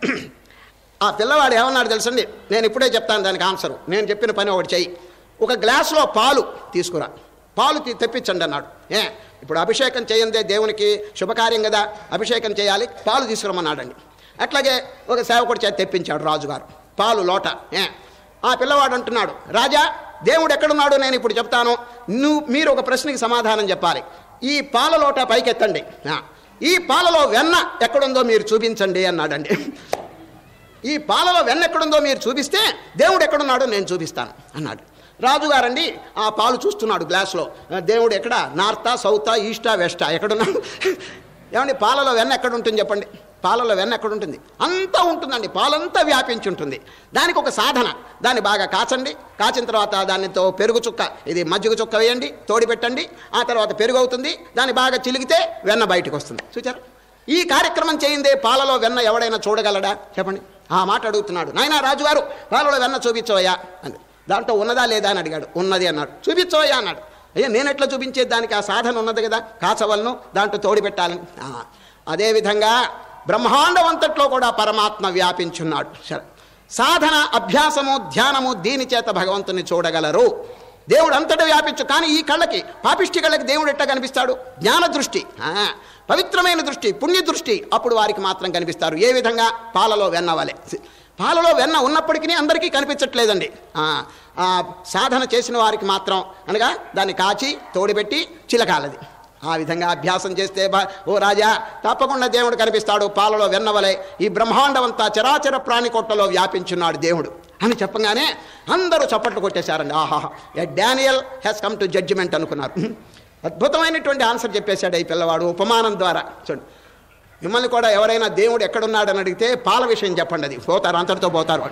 ఆ పిల్లవాడు ఏమన్నాడు తెలుసండి నేను ఇప్పుడే చెప్తాను దానికి ఆన్సరు నేను చెప్పిన పని ఒకటి చెయ్యి ఒక గ్లాసులో పాలు తీసుకురా పాలు తీ- తెప్పించండి అన్నాడు ఏ ఇప్పుడు అభిషేకం చేయందే దేవునికి శుభకార్యం కదా అభిషేకం చేయాలి పాలు తీసుకురమ్మన్నాడండి అట్లాగే ఒక సేవకుడి చేతి తెప్పించాడు రాజుగారు పాలు లోట ఏ ఆ పిల్లవాడు అంటున్నాడు రాజా దేవుడు ఎక్కడున్నాడు నేను ఇప్పుడు చెప్తాను నువ్వు మీరు ఒక ప్రశ్నకి సమాధానం చెప్పాలి ఈ పాల లోట పైకెత్తండి ఆ, ఈ పాలలో వెన్న ఎక్కడుందో మీరు చూపించండి అన్నాడండి ఈ పాలలో వెన్న ఎక్కడుందో మీరు చూపిస్తే దేవుడు ఎక్కడున్నాడో నేను చూపిస్తాను అన్నాడు రాజుగారండి ఆ పాలు చూస్తున్నాడు గ్లాసులో ఆ, దేవుడు ఎక్కడ నార్తా సౌతా ఈస్టా వెస్టా ఎక్కడున్నాడు ఏమండి పాలలో వెన్న ఎక్కడ ఉంటుంది చెప్పండి పాలలో వెన్న ఎక్కడ ఉంటుంది అంతా ఉంటుందండి పాలంతా వ్యాపించి ఉంటుంది దానికి ఒక సాధన దాన్ని బాగా కాచండి కాచిన తర్వాత దానితో పెరుగు చుక్క ఇది మజ్జిగ చుక్క వేయండి తోడి పెట్టండి ఆ తర్వాత పెరుగు అవుతుంది దాన్ని బాగా చిలిగితే వెన్న బయటకు వస్తుంది చూచారు ఈ కార్యక్రమం చేయిందే పాలలో వెన్న ఎవడైనా చూడగలడా చెప్పండి ఆ మాట అడుగుతున్నాడు నాయనా రాజుగారు పాలలో వెన్న చూపించవయ్యా అని దాంట్లో ఉన్నదా లేదా అని అడిగాడు ఉన్నది అన్నాడు చూపించవయ్యా అన్నాడు అయ్యా నేను ఎట్లా చూపించేది దానికి ఆ సాధన ఉన్నది కదా కాచవలను దాంట్లో తోడి పెట్టాలని ఆ, అదేవిధంగా బ్రహ్మాండం అంతట్లో కూడా పరమాత్మ వ్యాపించున్నాడు సరే సాధన అభ్యాసము ధ్యానము దీని చేత భగవంతుని చూడగలరు దేవుడు అంతటా వ్యాపించు కానీ ఈ కళ్ళకి పాపిష్టి కళ్ళకి దేవుడు ఎట్లా కనిపిస్తాడు జ్ఞాన దృష్టి ఆ, పవిత్రమైన దృష్టి పుణ్య దృష్టి అప్పుడు వారికి మాత్రం కనిపిస్తారు ఏ విధంగా పాలలో వెన్న వలె పాలలో వెన్న ఉన్నప్పటికీ అందరికీ కనిపించట్లేదండి ఆ, ఆ, సాధన చేసిన వారికి మాత్రం అనగా దాన్ని కాచి తోడిపెట్టి చిలకాలది ఆ విధంగా అభ్యాసం చేస్తే బా ఓ రాజా తప్పకుండా దేవుడు కనిపిస్తాడు పాలలో వెన్నవలే ఈ బ్రహ్మాండం అంతా చరాచర ప్రాణికొట్టలో వ్యాపించున్నాడు దేవుడు అని చెప్పగానే అందరూ చప్పట్లు కొట్టేశారండి ఆహాహా a Daniel has come to judgment అనుకున్నారు అద్భుతమైనటువంటి ఆన్సర్ చెప్పేశాడు ఈ పిల్లవాడు ఉపమానం ద్వారా చూడండి మిమ్మల్ని కూడా ఎవరైనా దేవుడు ఎక్కడున్నాడని అడిగితే పాల విషయం చెప్పండి అది పోతారు అంతటితో పోతారు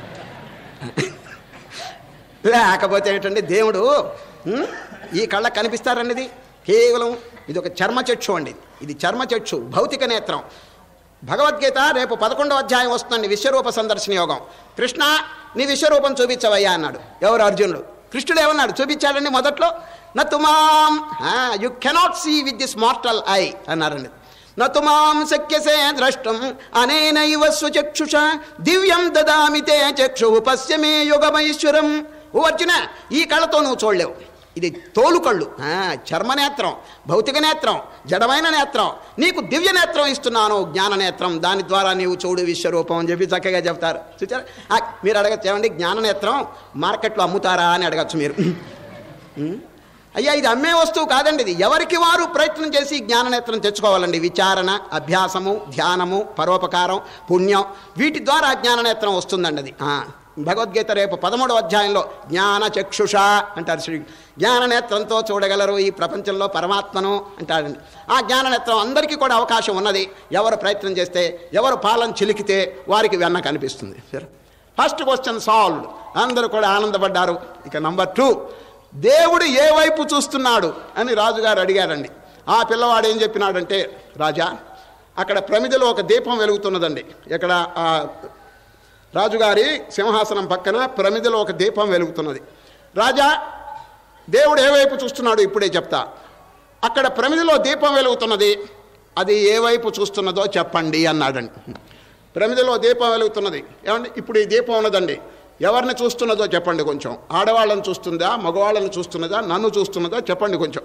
లేకపోతే ఏంటంటే దేవుడు ఉం, ఈ కళ్ళకు కనిపిస్తారన్నది కేవలం ఇది ఒక చర్మ చక్షు అండి ఇది చర్మ చక్షు భౌతిక నేత్రం భగవద్గీత రేపు పదకొండవ అధ్యాయం వస్తుందండి విశ్వరూప సందర్శన యోగం కృష్ణ నీ విశ్వరూపం చూపించవయ్యా అన్నాడు ఎవరు అర్జునుడు కృష్ణుడు ఏమన్నాడు చూపించాడండి మొదట్లో నతుమాం you cannot see with this mortal eye అన్నారండి నతుమాం శక్యసే ద్రష్టం అనేనైవ స్వచక్షుష దివ్యం దదామి తే చక్షు పశ్యమే యుగమైశ్వరం ఓ అర్జున ఈ కళ్ళతో నువ్వు చూడలేవు ఇది తోలు కళ్ళు ఆ, చర్మనేత్రం భౌతిక నేత్రం జడమైన నేత్రం నీకు దివ్య నేత్రం ఇస్తున్నాను జ్ఞాన నేత్రం దాని ద్వారా నీవు చూడు విశ్వరూపం అని చెప్పి చక్కగా చెప్తారు చూచారా ఆ, మీరు అడగచ్చు ఏమండి జ్ఞాన నేత్రం మార్కెట్లో అమ్ముతారా అని అడగచ్చు మీరు ఉం? అయ్యా ఇది అమ్మే వస్తువు కాదండి ఇది ఎవరికి వారు ప్రయత్నం చేసి జ్ఞాననేత్రం తెచ్చుకోవాలండి విచారణ అభ్యాసము ధ్యానము పరోపకారం పుణ్యం వీటి ద్వారా జ్ఞాననేత్రం వస్తుందండి అది ఆ, భగవద్గీత రేపు పదమూడవ అధ్యాయంలో జ్ఞాన చక్షుష అంటారు శ్రీ జ్ఞాననేత్రంతో చూడగలరు ఈ ప్రపంచంలో పరమాత్మను అంటాడండి ఆ జ్ఞాననేత్రం అందరికీ కూడా అవకాశం ఉన్నది ఎవరు ప్రయత్నం చేస్తే ఎవరు పాలన చిలికితే వారికి వెన్న కనిపిస్తుంది సరే ఫస్ట్ క్వశ్చన్ సాల్వ్డ్ అందరూ కూడా ఆనందపడ్డారు ఇక నంబర్ టూ దేవుడు ఏ వైపు చూస్తున్నాడు అని రాజుగారు అడిగారండి ఆ పిల్లవాడు ఏం చెప్పినాడంటే రాజా అక్కడ ప్రమిదలో ఒక దీపం వెలుగుతున్నదండి ఇక్కడ ఆ రాజుగారి సింహాసనం పక్కన ప్రమిదలో ఒక దీపం వెలుగుతున్నది రాజా దేవుడు ఏ వైపు చూస్తున్నాడు ఇప్పుడే చెప్తా అక్కడ ప్రమిదిలో దీపం వెలుగుతున్నది అది ఏ వైపు చూస్తున్నదో చెప్పండి అన్నాడండి ప్రమిదిలో దీపం వెలుగుతున్నది ఏమండి ఇప్పుడు ఈ దీపం ఉన్నదండి ఎవరిని చూస్తున్నదో చెప్పండి కొంచెం ఆడవాళ్ళని చూస్తుందా మగవాళ్ళని చూస్తున్నదా నన్ను చూస్తున్నదా చెప్పండి కొంచెం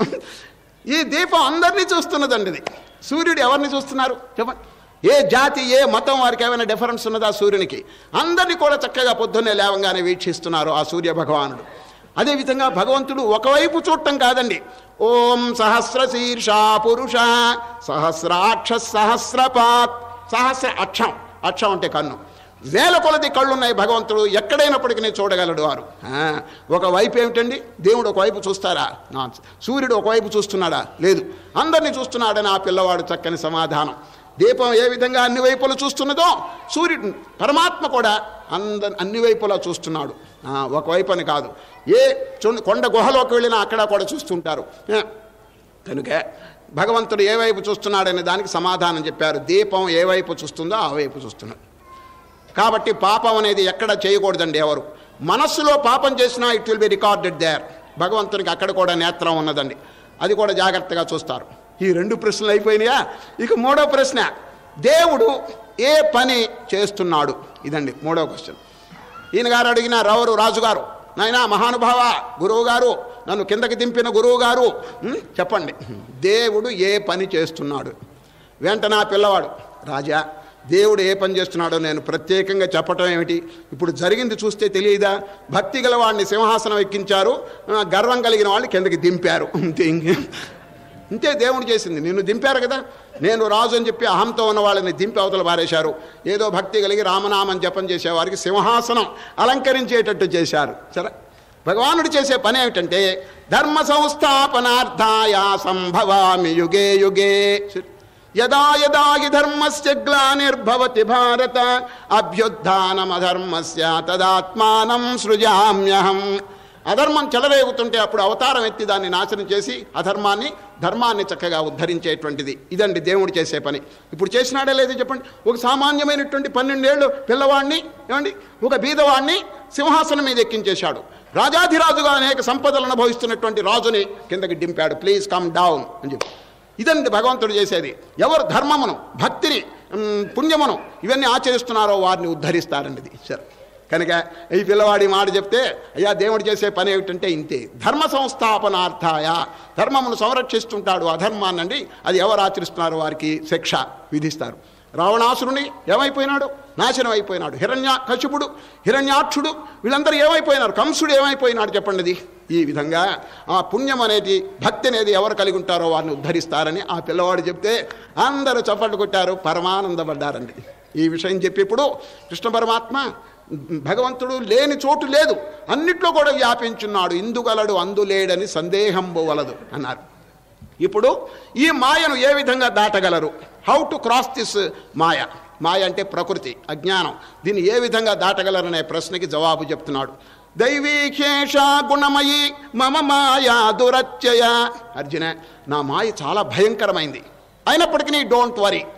ఈ దీపం అందరినీ చూస్తున్నదండి ఇది సూర్యుడు ఎవరిని చూస్తున్నారు చెప్పండి ఏ జాతి ఏ మతం వారికి ఏమైనా డిఫరెన్స్ ఉన్నదా సూర్యునికి అందరినీ కూడా చక్కగా పొద్దున్నే లేవంగానే వీక్షిస్తున్నారు ఆ సూర్య భగవానుడు అదేవిధంగా భగవంతుడు ఒకవైపు చూడటం కాదండి ఓం సహస్ర శీర్ష పురుష సహస్రాక్ష సహస్రపాత్ సహస్ర అక్షం అక్షం అంటే కన్ను వేల కొలది కళ్ళున్నాయి భగవంతుడు ఎక్కడైనప్పటికీ చూడగలడు వారు ఆ, ఒకవైపు ఏమిటండి దేవుడు ఒకవైపు చూస్తారా నా సూర్యుడు ఒకవైపు చూస్తున్నాడా లేదు అందరినీ చూస్తున్నాడని ఆ పిల్లవాడు చక్కని సమాధానం దీపం ఏ విధంగా అన్ని వైపులు చూస్తున్నదో సూర్యుడు పరమాత్మ కూడా అంద అన్ని వైపులా చూస్తున్నాడు ఆ, ఒకవైపు అని కాదు ఏ చు- కొండ గుహలోకి వెళ్ళినా అక్కడ కూడా చూస్తుంటారు ఆ, కనుక భగవంతుడు ఏ వైపు చూస్తున్నాడనే దానికి సమాధానం చెప్పారు దీపం ఏ వైపు చూస్తుందో ఆ వైపు చూస్తున్నాడు కాబట్టి పాపం అనేది ఎక్కడ చేయకూడదండి ఎవరు మనస్సులో పాపం చేసినా it will be recorded there భగవంతునికి అక్కడ కూడా నేత్రం ఉన్నదండి అది కూడా జాగ్రత్తగా చూస్తారు ఈ రెండు ప్రశ్నలు అయిపోయినాయా ఇక మూడో ప్రశ్న దేవుడు ఏ పని చేస్తున్నాడు ఇదండి మూడో క్వశ్చన్ ఈయన గారు అడిగిన రవరు రాజుగారు నాయనా మహానుభావ గురువు గారు నన్ను కిందకి దింపిన గురువు గారు ఉం, చెప్పండి దేవుడు ఏ పని చేస్తున్నాడు వెంటనే ఆ పిల్లవాడు రాజా దేవుడు ఏ పని చేస్తున్నాడో నేను ప్రత్యేకంగా చెప్పటం ఏమిటి ఇప్పుడు జరిగింది చూస్తే తెలియదా భక్తి గల వాడిని సింహాసనం ఎక్కించారు ఆ, గర్వం కలిగిన వాళ్ళని కిందకి దింపారు అంతే ఇంకే ఇంతే దేవుడు చేసింది నిన్ను దింపారు కదా నేను రాజు అని చెప్పి అహంతో ఉన్న వాళ్ళని దింపి అవతల పారేశారు ఏదో భక్తి కలిగి రామనామం జపం చేసేవారికి సింహాసనం అలంకరించేటట్టు చేశారు సరే భగవానుడు చేసే పని ఏమిటంటే ధర్మ సంస్థాపనార్థాయ సంభవామి యుగే యుగే యదా యదా హి ధర్మస్య గ్లానిర్భవతి భారత అభ్యుత్నమధర్మస్య తదాత్మానం సృజామ్యహం అధర్మం చెలరేగుతుంటే అప్పుడు అవతారం ఎత్తి దాన్ని నాశనం చేసి అధర్మాన్ని ధర్మాన్ని చక్కగా ఉద్ధరించేటువంటిది ఇదండి దేవుడు చేసే పని ఇప్పుడు చేసినాడే లేదు చెప్పండి ఒక సామాన్యమైనటువంటి పన్నెండేళ్ళు పిల్లవాడిని ఏమండి ఒక బీదవాడిని సింహాసనం మీద ఎక్కించేశాడు రాజాధిరాజుగా అనేక సంపదలు అనుభవిస్తున్నటువంటి రాజుని కిందకి దింపాడు ప్లీజ్ కమ్ డౌన్ అని చెప్పి ఇదండి భగవంతుడు చేసేది ఎవరు ధర్మమును భక్తిని మ్, పుణ్యమును ఇవన్నీ ఆచరిస్తున్నారో వారిని ఉద్ధరిస్తారండి ఇది సరే కనుక ఈ పిల్లవాడి మాట చెప్తే అయ్యా దేవుడు చేసే పని ఏమిటంటే ఇంతే ధర్మ సంస్థాపనార్థాయ ధర్మమును సంరక్షిస్తుంటాడు అధర్మాన్నండి అది ఎవరు ఆచరిస్తున్నారో వారికి శిక్ష విధిస్తారు రావణాసురుని ఏమైపోయినాడు నాశనం అయిపోయినాడు హిరణ్య కశిపుడు హిరణ్యాక్షుడు వీళ్ళందరూ ఏమైపోయినారు కంసుడు ఏమైపోయినాడు చెప్పండి ఇది ఈ విధంగా ఆ పుణ్యం అనేది భక్తి అనేది ఎవరు కలిగి ఉంటారో వారిని ఉద్ధరిస్తారని ఆ పిల్లవాడు చెప్తే అందరూ చప్పట్లు కొట్టారు పరమానందపడ్డారండి ఈ విషయం చెప్పి ఇప్పుడు కృష్ణ పరమాత్మ భగవంతుడు లేని చోటు లేదు అన్నిట్లో కూడా వ్యాపించున్నాడు ఇందుగలడు అందులేడని సందేహం వలదు అన్నారు ఇప్పుడు ఈ మాయను ఏ విధంగా దాటగలరు how to cross this maya మాయ అంటే ప్రకృతి అజ్ఞానం దీన్ని ఏ విధంగా దాటగలరనే ప్రశ్నకి జవాబు చెప్తున్నాడు దైవీఖేష గుణమయి మమ మాయా దురత్యయ అర్జున నా మాయ చాలా భయంకరమైంది అయినప్పటికీ డోంట్ వరీ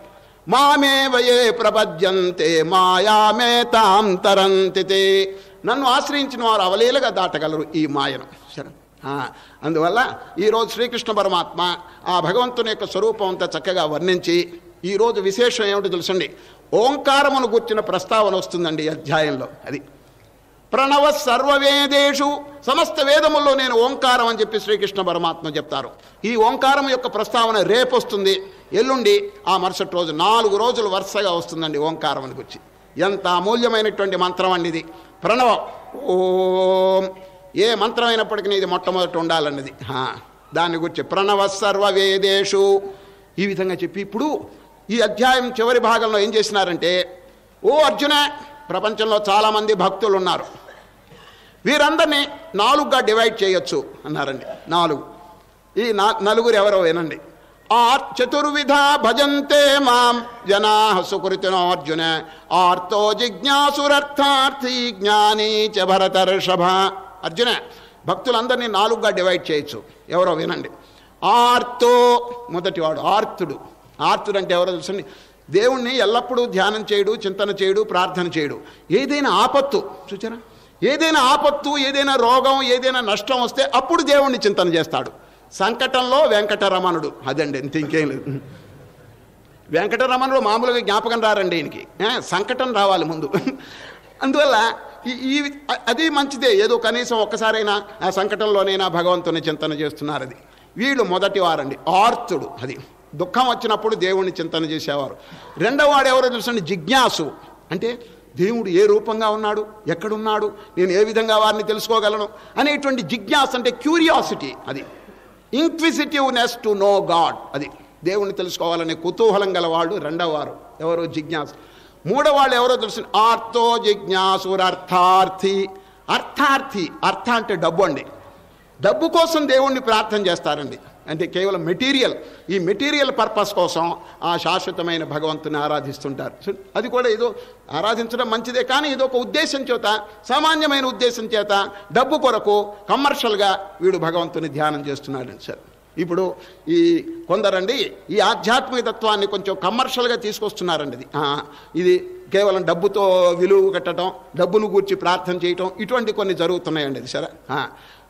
మామేవయే ప్రపద్యంతే మాయామే తాం తరంతి తే. నన్ను ఆశ్రయించిన వారు అవలీలగా దాటగలరు ఈ మాయను సరే ఆ, అందువల్ల ఈరోజు శ్రీకృష్ణ పరమాత్మ ఆ భగవంతుని యొక్క స్వరూపం అంతా చక్కగా వర్ణించి ఈరోజు విశేషం ఏమిటో తెలుసండి ఓంకారమును గుర్చిన ప్రస్తావన వస్తుందండి ఈ అధ్యాయంలో అది ప్రణవ సర్వవేదేషు సమస్త వేదముల్లో నేను ఓంకారం అని చెప్పి శ్రీకృష్ణ పరమాత్మ చెప్తారు ఈ ఓంకారం యొక్క ప్రస్తావన రేపు వస్తుంది ఎల్లుండి ఆ మరుసటి రోజు నాలుగు రోజులు వరుసగా వస్తుందండి ఓంకారం అని గురించి ఎంత అమూల్యమైనటువంటి మంత్రం అండి ఇది ప్రణవం ఓం ఏ మంత్రం అయినప్పటికీ ఇది మొట్టమొదట ఉండాలన్నది హా, దాని గురించి ప్రణవ సర్వవేదేషు ఈ విధంగా చెప్పి ఇప్పుడు ఈ అధ్యాయం చివరి భాగంలో ఏం చేసినారంటే ఓ అర్జున ప్రపంచంలో చాలామంది భక్తులు ఉన్నారు వీరందరినీ నాలుగుగా డివైడ్ చేయొచ్చు అన్నారండి నాలుగు ఈ నా నలుగురు ఎవరో వినండి ఆ చతుర్విధ భజంతే మాం జనా సుకృతినో అర్జున ఆర్తో జిజ్ఞాసురర్థార్థి జ్ఞానీ చ భరతర్షభ అర్జున భక్తులందరినీ నాలుగుగా డివైడ్ చేయొచ్చు ఎవరో వినండి ఆర్తో మొదటివాడు ఆర్తుడు ఆర్తుడు అంటే ఎవరో తెలుసండి దేవుణ్ణి ఎల్లప్పుడూ ధ్యానం చేయడు చింతన చేయడు ప్రార్థన చేయడు ఏదైనా ఆపత్తు చూచారా ఏదైనా ఆపత్తు ఏదైనా రోగం ఏదైనా నష్టం వస్తే అప్పుడు దేవుణ్ణి చింతన చేస్తాడు సంకటంలో వెంకటరమణుడు అదండి ఇంత ఇంకేం లేదు వెంకటరమణుడు మామూలుగా జ్ఞాపకం రారండి ఈయనకి ఏ, సంకటం రావాలి ముందు అందువల్ల ఈ- ఈ అ- అది మంచిదే ఏదో కనీసం ఒక్కసారైనా ఆ సంకటంలోనైనా భగవంతుని చింతన చేస్తున్నారు అది వీళ్ళు మొదటి వారండి ఆర్తుడు అది దుఃఖం వచ్చినప్పుడు దేవుణ్ణి చింతన చేసేవారు రెండవ వాడు ఎవరో తెలుసండి జిజ్ఞాసు అంటే దేవుడు ఏ రూపంగా ఉన్నాడు ఎక్కడున్నాడు నేను ఏ విధంగా వారిని తెలుసుకోగలను అనేటువంటి జిజ్ఞాస అంటే క్యూరియాసిటీ అది ఇంక్విజిటివ్నెస్ టు నో గాడ్ అది దేవుణ్ణి తెలుసుకోవాలనే కుతూహలం గల వాళ్ళు రెండవ వారు ఎవరు జిజ్ఞాసు మూడవ వాళ్ళు ఎవరో తెలుసు ఆర్తో జిజ్ఞాసుర్ అర్థార్థి అర్థార్థి అర్థ అంటే డబ్బు అండి డబ్బు కోసం దేవుణ్ణి ప్రార్థన చేస్తారండి అంటే కేవలం మెటీరియల్ ఈ మెటీరియల్ పర్పస్ కోసం ఆ శాశ్వతమైన భగవంతుని ఆరాధిస్తుంటారు సో అది కూడా ఏదో ఆరాధించడం మంచిదే కానీ ఇది ఒక ఉద్దేశం చేత సామాన్యమైన ఉద్దేశం చేత డబ్బు కొరకు కమర్షియల్గా వీడు భగవంతుని ధ్యానం చేస్తున్నాడండి సార్ ఇప్పుడు ఈ కొందరండి ఈ ఆధ్యాత్మిక తత్వాన్ని కొంచెం కమర్షియల్గా తీసుకొస్తున్నారండి ఇది ఆ, ఇది కేవలం డబ్బుతో విలువ కట్టడం డబ్బును గూర్చి ప్రార్థన చేయటం ఇటువంటి కొన్ని జరుగుతున్నాయండి అది సరే ఆ,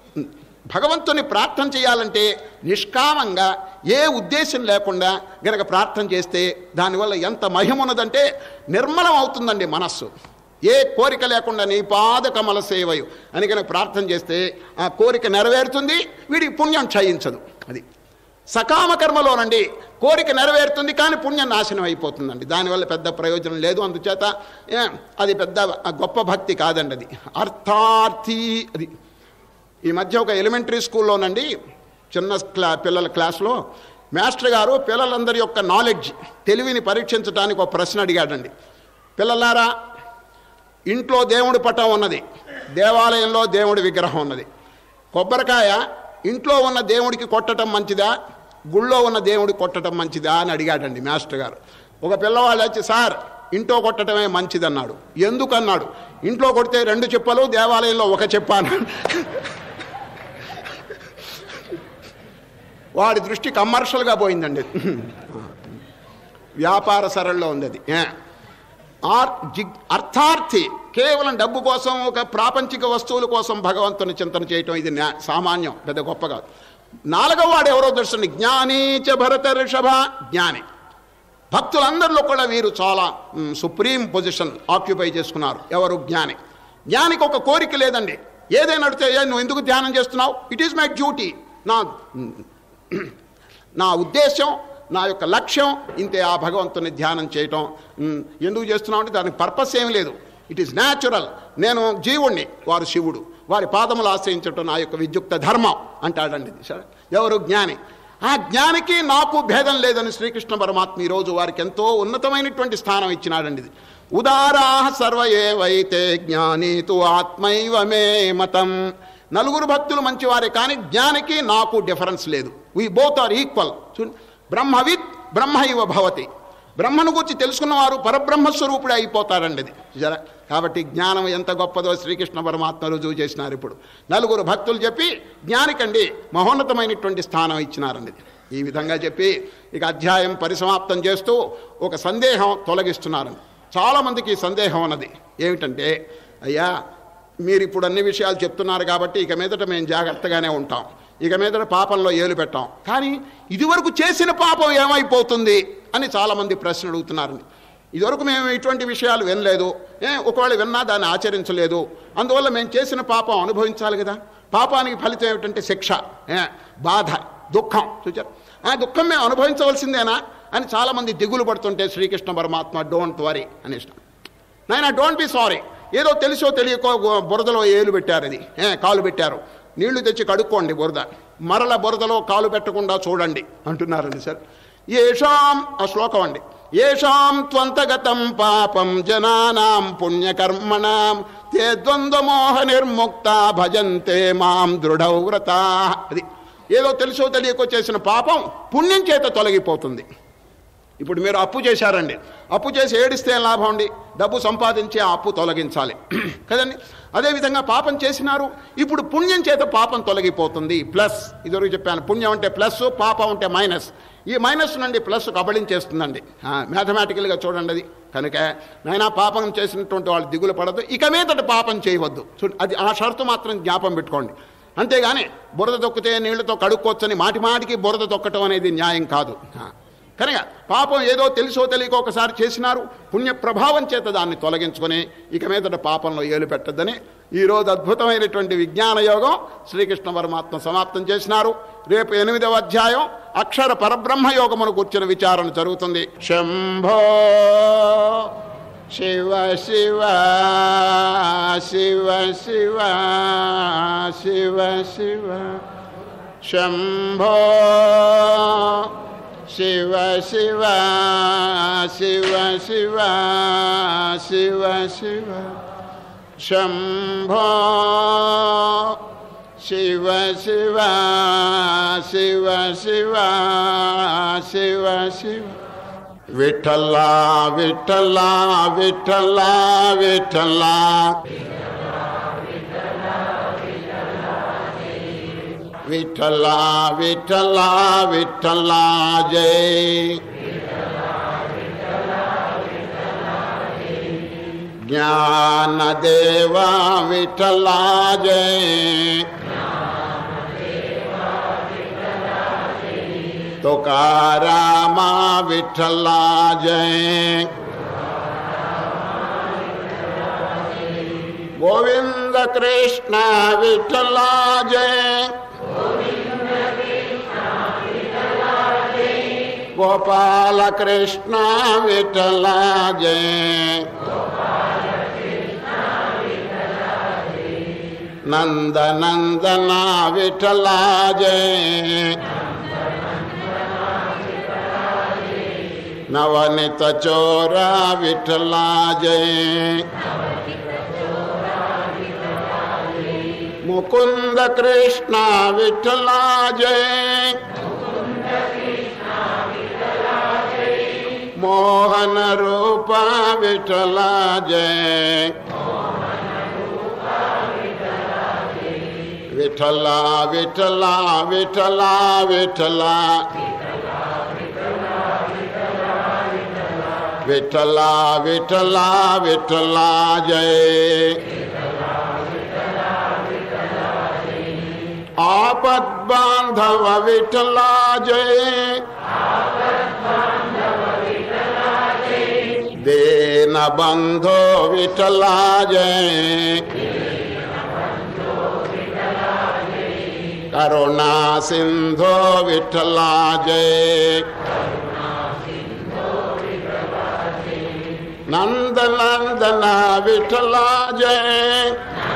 భగవంతుని ప్రార్థన చేయాలంటే నిష్కామంగా ఏ ఉద్దేశం లేకుండా గనక ప్రార్థన చేస్తే దానివల్ల ఎంత మహిమ ఉన్నదంటే నిర్మలం అవుతుందండి మనస్సు ఏ కోరిక లేకుండా నీ పాద కమల సేవయు అని కనుక ప్రార్థన చేస్తే ఆ కోరిక నెరవేరుతుంది వీడికి పుణ్యం క్షయించదు అది సకామ కర్మలోనండి కోరిక నెరవేరుతుంది కానీ పుణ్యం నాశనం అయిపోతుందండి దానివల్ల పెద్ద ప్రయోజనం లేదు అందుచేత ఏ, అది పెద్ద గొప్ప భక్తి కాదండి అది అర్థార్థి అది ఈ మధ్య ఒక ఎలిమెంటరీ స్కూల్లోనండి చిన్న క్లా పిల్లల క్లాస్లో మాస్టర్ గారు పిల్లలందరి యొక్క నాలెడ్జ్ తెలివిని పరీక్షించడానికి ఒక ప్రశ్న అడిగాడండి పిల్లలారా ఇంట్లో దేవుడి పటం ఉన్నది దేవాలయంలో దేవుడి విగ్రహం ఉన్నది కొబ్బరికాయ ఇంట్లో ఉన్న దేవుడికి కొట్టడం మంచిదా గుళ్ళో ఉన్న దేవుడి కొట్టడం మంచిదా అని అడిగాడండి మాస్టర్ గారు ఒక పిల్లవాళ్ళు వచ్చి సార్ ఇంట్లో కొట్టడమే మంచిదన్నాడు ఎందుకన్నాడు ఇంట్లో కొడితే రెండు చెప్పలు దేవాలయంలో ఒక చెప్పాను వాడి దృష్టి కమర్షియల్గా పోయిందండి వ్యాపార సరళలో ఉంది అది ఏ. ఆర్ జిగ్ అర్థార్థి కేవలం డబ్బు కోసం ఒక ప్రాపంచిక వస్తువుల కోసం భగవంతుని చింతన చేయటం ఇది న్యా- సామాన్యం పెద్ద గొప్ప కాదు నాలుగవ వాడు ఎవరో తెలుసండి జ్ఞానీ చ భరత ఋషభ జ్ఞాని భక్తులందరిలో కూడా వీరు చాలా మ్, సుప్రీం పొజిషన్ ఆక్యుపై చేసుకున్నారు ఎవరు జ్ఞాని జ్ఞానికి ఒక కోరిక లేదండి ఏదైనా అడిగితే "ఏ, నువ్వు ఎందుకు ధ్యానం చేస్తున్నావు ఇట్ ఈస్ మై డ్యూటీ నా నా ఉద్దేశం నా యొక్క లక్ష్యం ఇంతే ఆ భగవంతుని ధ్యానం చేయటం ఉమ్, ఎందుకు చేస్తున్నాం అంటే దానికి పర్పస్ ఏం లేదు ఇట్ ఈస్ న్యాచురల్ నేను జీవుణ్ణి వారు శివుడు వారి పాదములు ఆశ్రయించటం నా యొక్క విద్యుక్త ధర్మం అంటాడండి ఇది సరే ఎవరు జ్ఞాని ఆ జ్ఞానికి నాకు భేదం లేదని శ్రీకృష్ణ పరమాత్మ ఈరోజు వారికి ఎంతో ఉన్నతమైనటువంటి స్థానం ఇచ్చినాడండి ఇది ఉదారా సర్వ ఏవైతే జ్ఞానీతు ఆత్మైవ మే మతం నలుగురు భక్తులు మంచివారే కానీ జ్ఞానికి నాకు డిఫరెన్స్ లేదు వీ బోత్ ఆర్ ఈక్వల్ బ్రహ్మవిత్ బ్రహ్మ ఇవ భవతి బ్రహ్మను గురించి తెలుసుకున్నవారు పరబ్రహ్మస్వరూపుడే అయిపోతారండి ఇది జర కాబట్టి జ్ఞానం ఎంత గొప్పదో శ్రీకృష్ణ పరమాత్మ రుజువు చేసినారు ఇప్పుడు నలుగురు భక్తులు చెప్పి జ్ఞానికండి మహోన్నతమైనటువంటి స్థానం ఇచ్చినారండి ఇది ఈ విధంగా చెప్పి ఇక అధ్యాయం పరిసమాప్తం చేస్తూ ఒక సందేహం తొలగిస్తున్నారు చాలామందికి ఈ సందేహం ఉన్నది ఏమిటంటే అయ్యా మీరు ఇప్పుడు అన్ని విషయాలు చెప్తున్నారు కాబట్టి ఇక మీదట మేము జాగ్రత్తగానే ఉంటాం ఇక మీదట పాపంలో ఏలు పెట్టాం కానీ ఇదివరకు చేసిన పాపం ఏమైపోతుంది అని చాలామంది ప్రశ్నలు అడుగుతున్నారు ఇదివరకు మేము ఇటువంటి విషయాలు వినలేదు ఏ ఒకవేళ విన్నా దాన్ని ఆచరించలేదు అందువల్ల మేము చేసిన పాపం అనుభవించాలి కదా పాపానికి ఫలితం ఏమిటంటే శిక్ష ఏ, బాధ దుఃఖం చూచారు ఆ దుఃఖం మేము అనుభవించవలసిందేనా అని చాలామంది దిగులు పడుతుంటే శ్రీకృష్ణ పరమాత్మ డోంట్ వరీ అనేసిన నాయన డోంట్ బి సారీ ఏదో తెలుసో తెలియకో గో- బురదలో ఏలు పెట్టారు అది ఏ, కాలు పెట్టారు నీళ్లు తెచ్చి కడుక్కోండి బురద మరల బురదలో కాలు పెట్టకుండా చూడండి అంటున్నారండి సార్ ఏషాం ఆ శ్లోకం అండి ఏషాం త్వంతగతం పాపం జనానాం పుణ్యకర్మణాం తే ద్వంద్వమోహ నిర్ముక్త భజంతే మాం దృఢవ్రత అది ఏదో తెలుసో తెలియకో చేసిన పాపం పుణ్యం చేత తొలగిపోతుంది ఇప్పుడు మీరు అప్పు చేశారండి అప్పు చేసి ఏడిస్తే ఏం లాభం అండి డబ్బు సంపాదించి ఆ అప్పు తొలగించాలి కదండి అదేవిధంగా పాపం చేసినారు ఇప్పుడు పుణ్యం చేత పాపం తొలగిపోతుంది ప్లస్ ఇదివరకు చెప్పాను పుణ్యం అంటే ప్లస్ పాపం అంటే మైనస్ ఈ మైనస్ నుండి ప్లస్ కబళించేస్తుందండి మ్యాథమెటికల్గా చూడండి అది కనుక నైనా పాపం చేసినటువంటి వాళ్ళు దిగులు పడదు ఇక మీదట పాపం చేయవద్దు చూ అది ఆ షరతు మాత్రం జ్ఞాపం పెట్టుకోండి అంతేగాని బురద తొక్కితే నీళ్లతో కడుక్కోవచ్చని మాటి మాటికి బురద తొక్కటం అనేది న్యాయం కాదు ఆ. కనుక పాపం ఏదో తెలుసో తెలియక ఒకసారి చేసినారు పుణ్య ప్రభావం చేత దాన్ని తొలగించుకొని ఇక మీదట పాపంలో ఏలు పెట్టద్దని ఈరోజు అద్భుతమైనటువంటి విజ్ఞాన యోగం శ్రీకృష్ణ పరమాత్మ సమాప్తం చేసినారు రేపు ఎనిమిదవ అధ్యాయం అక్షర పరబ్రహ్మ యోగమును కూర్చున్న విచారణ జరుగుతుంది శంభో శివ శివ శివ శివ శివ శివ శంభో శివ శివ శివ శివ శివ శివ శంభో శివ శివ శివ శివ శివ శివ విఠలా విఠలా విఠలా విఠలా విఠలా విఠలా విఠలా జై జ్ఞానదేవా విఠలా జై తుకారామా విఠలా జై గోవింద కృష్ణ విఠలా జై గోపాల కృష్ణ విఠల జయ నంద నందన విఠల జయ నవనిత చోర విఠల జయ ముకుంద కృష్ణ విఠల జయ మోహన రూప విఠల జయ విఠల విఠల విఠల విఠల విఠల విఠల విఠల జయ ఆపద్బాంధవ విఠల జయ దేన బంధో విఠలా జయ కరుణా సింధో విఠలా జయ నంద నందన విఠలా జయ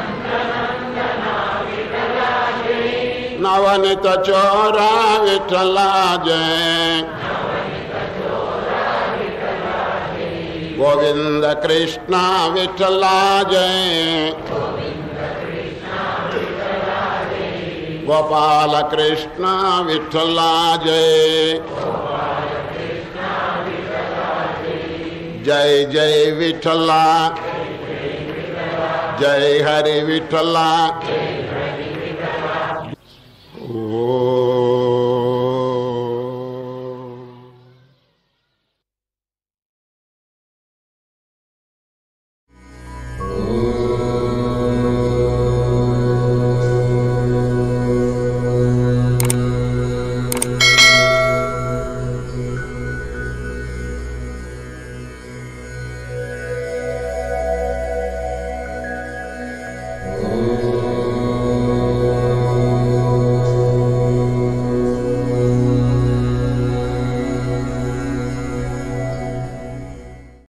నవనిత చోరా విఠలా జయ గోవింద కృష్ణ విఠలా జయ గోపాల కృష్ణ విఠలా జయ జై జై విఠలా జై హరి విఠలా ఓ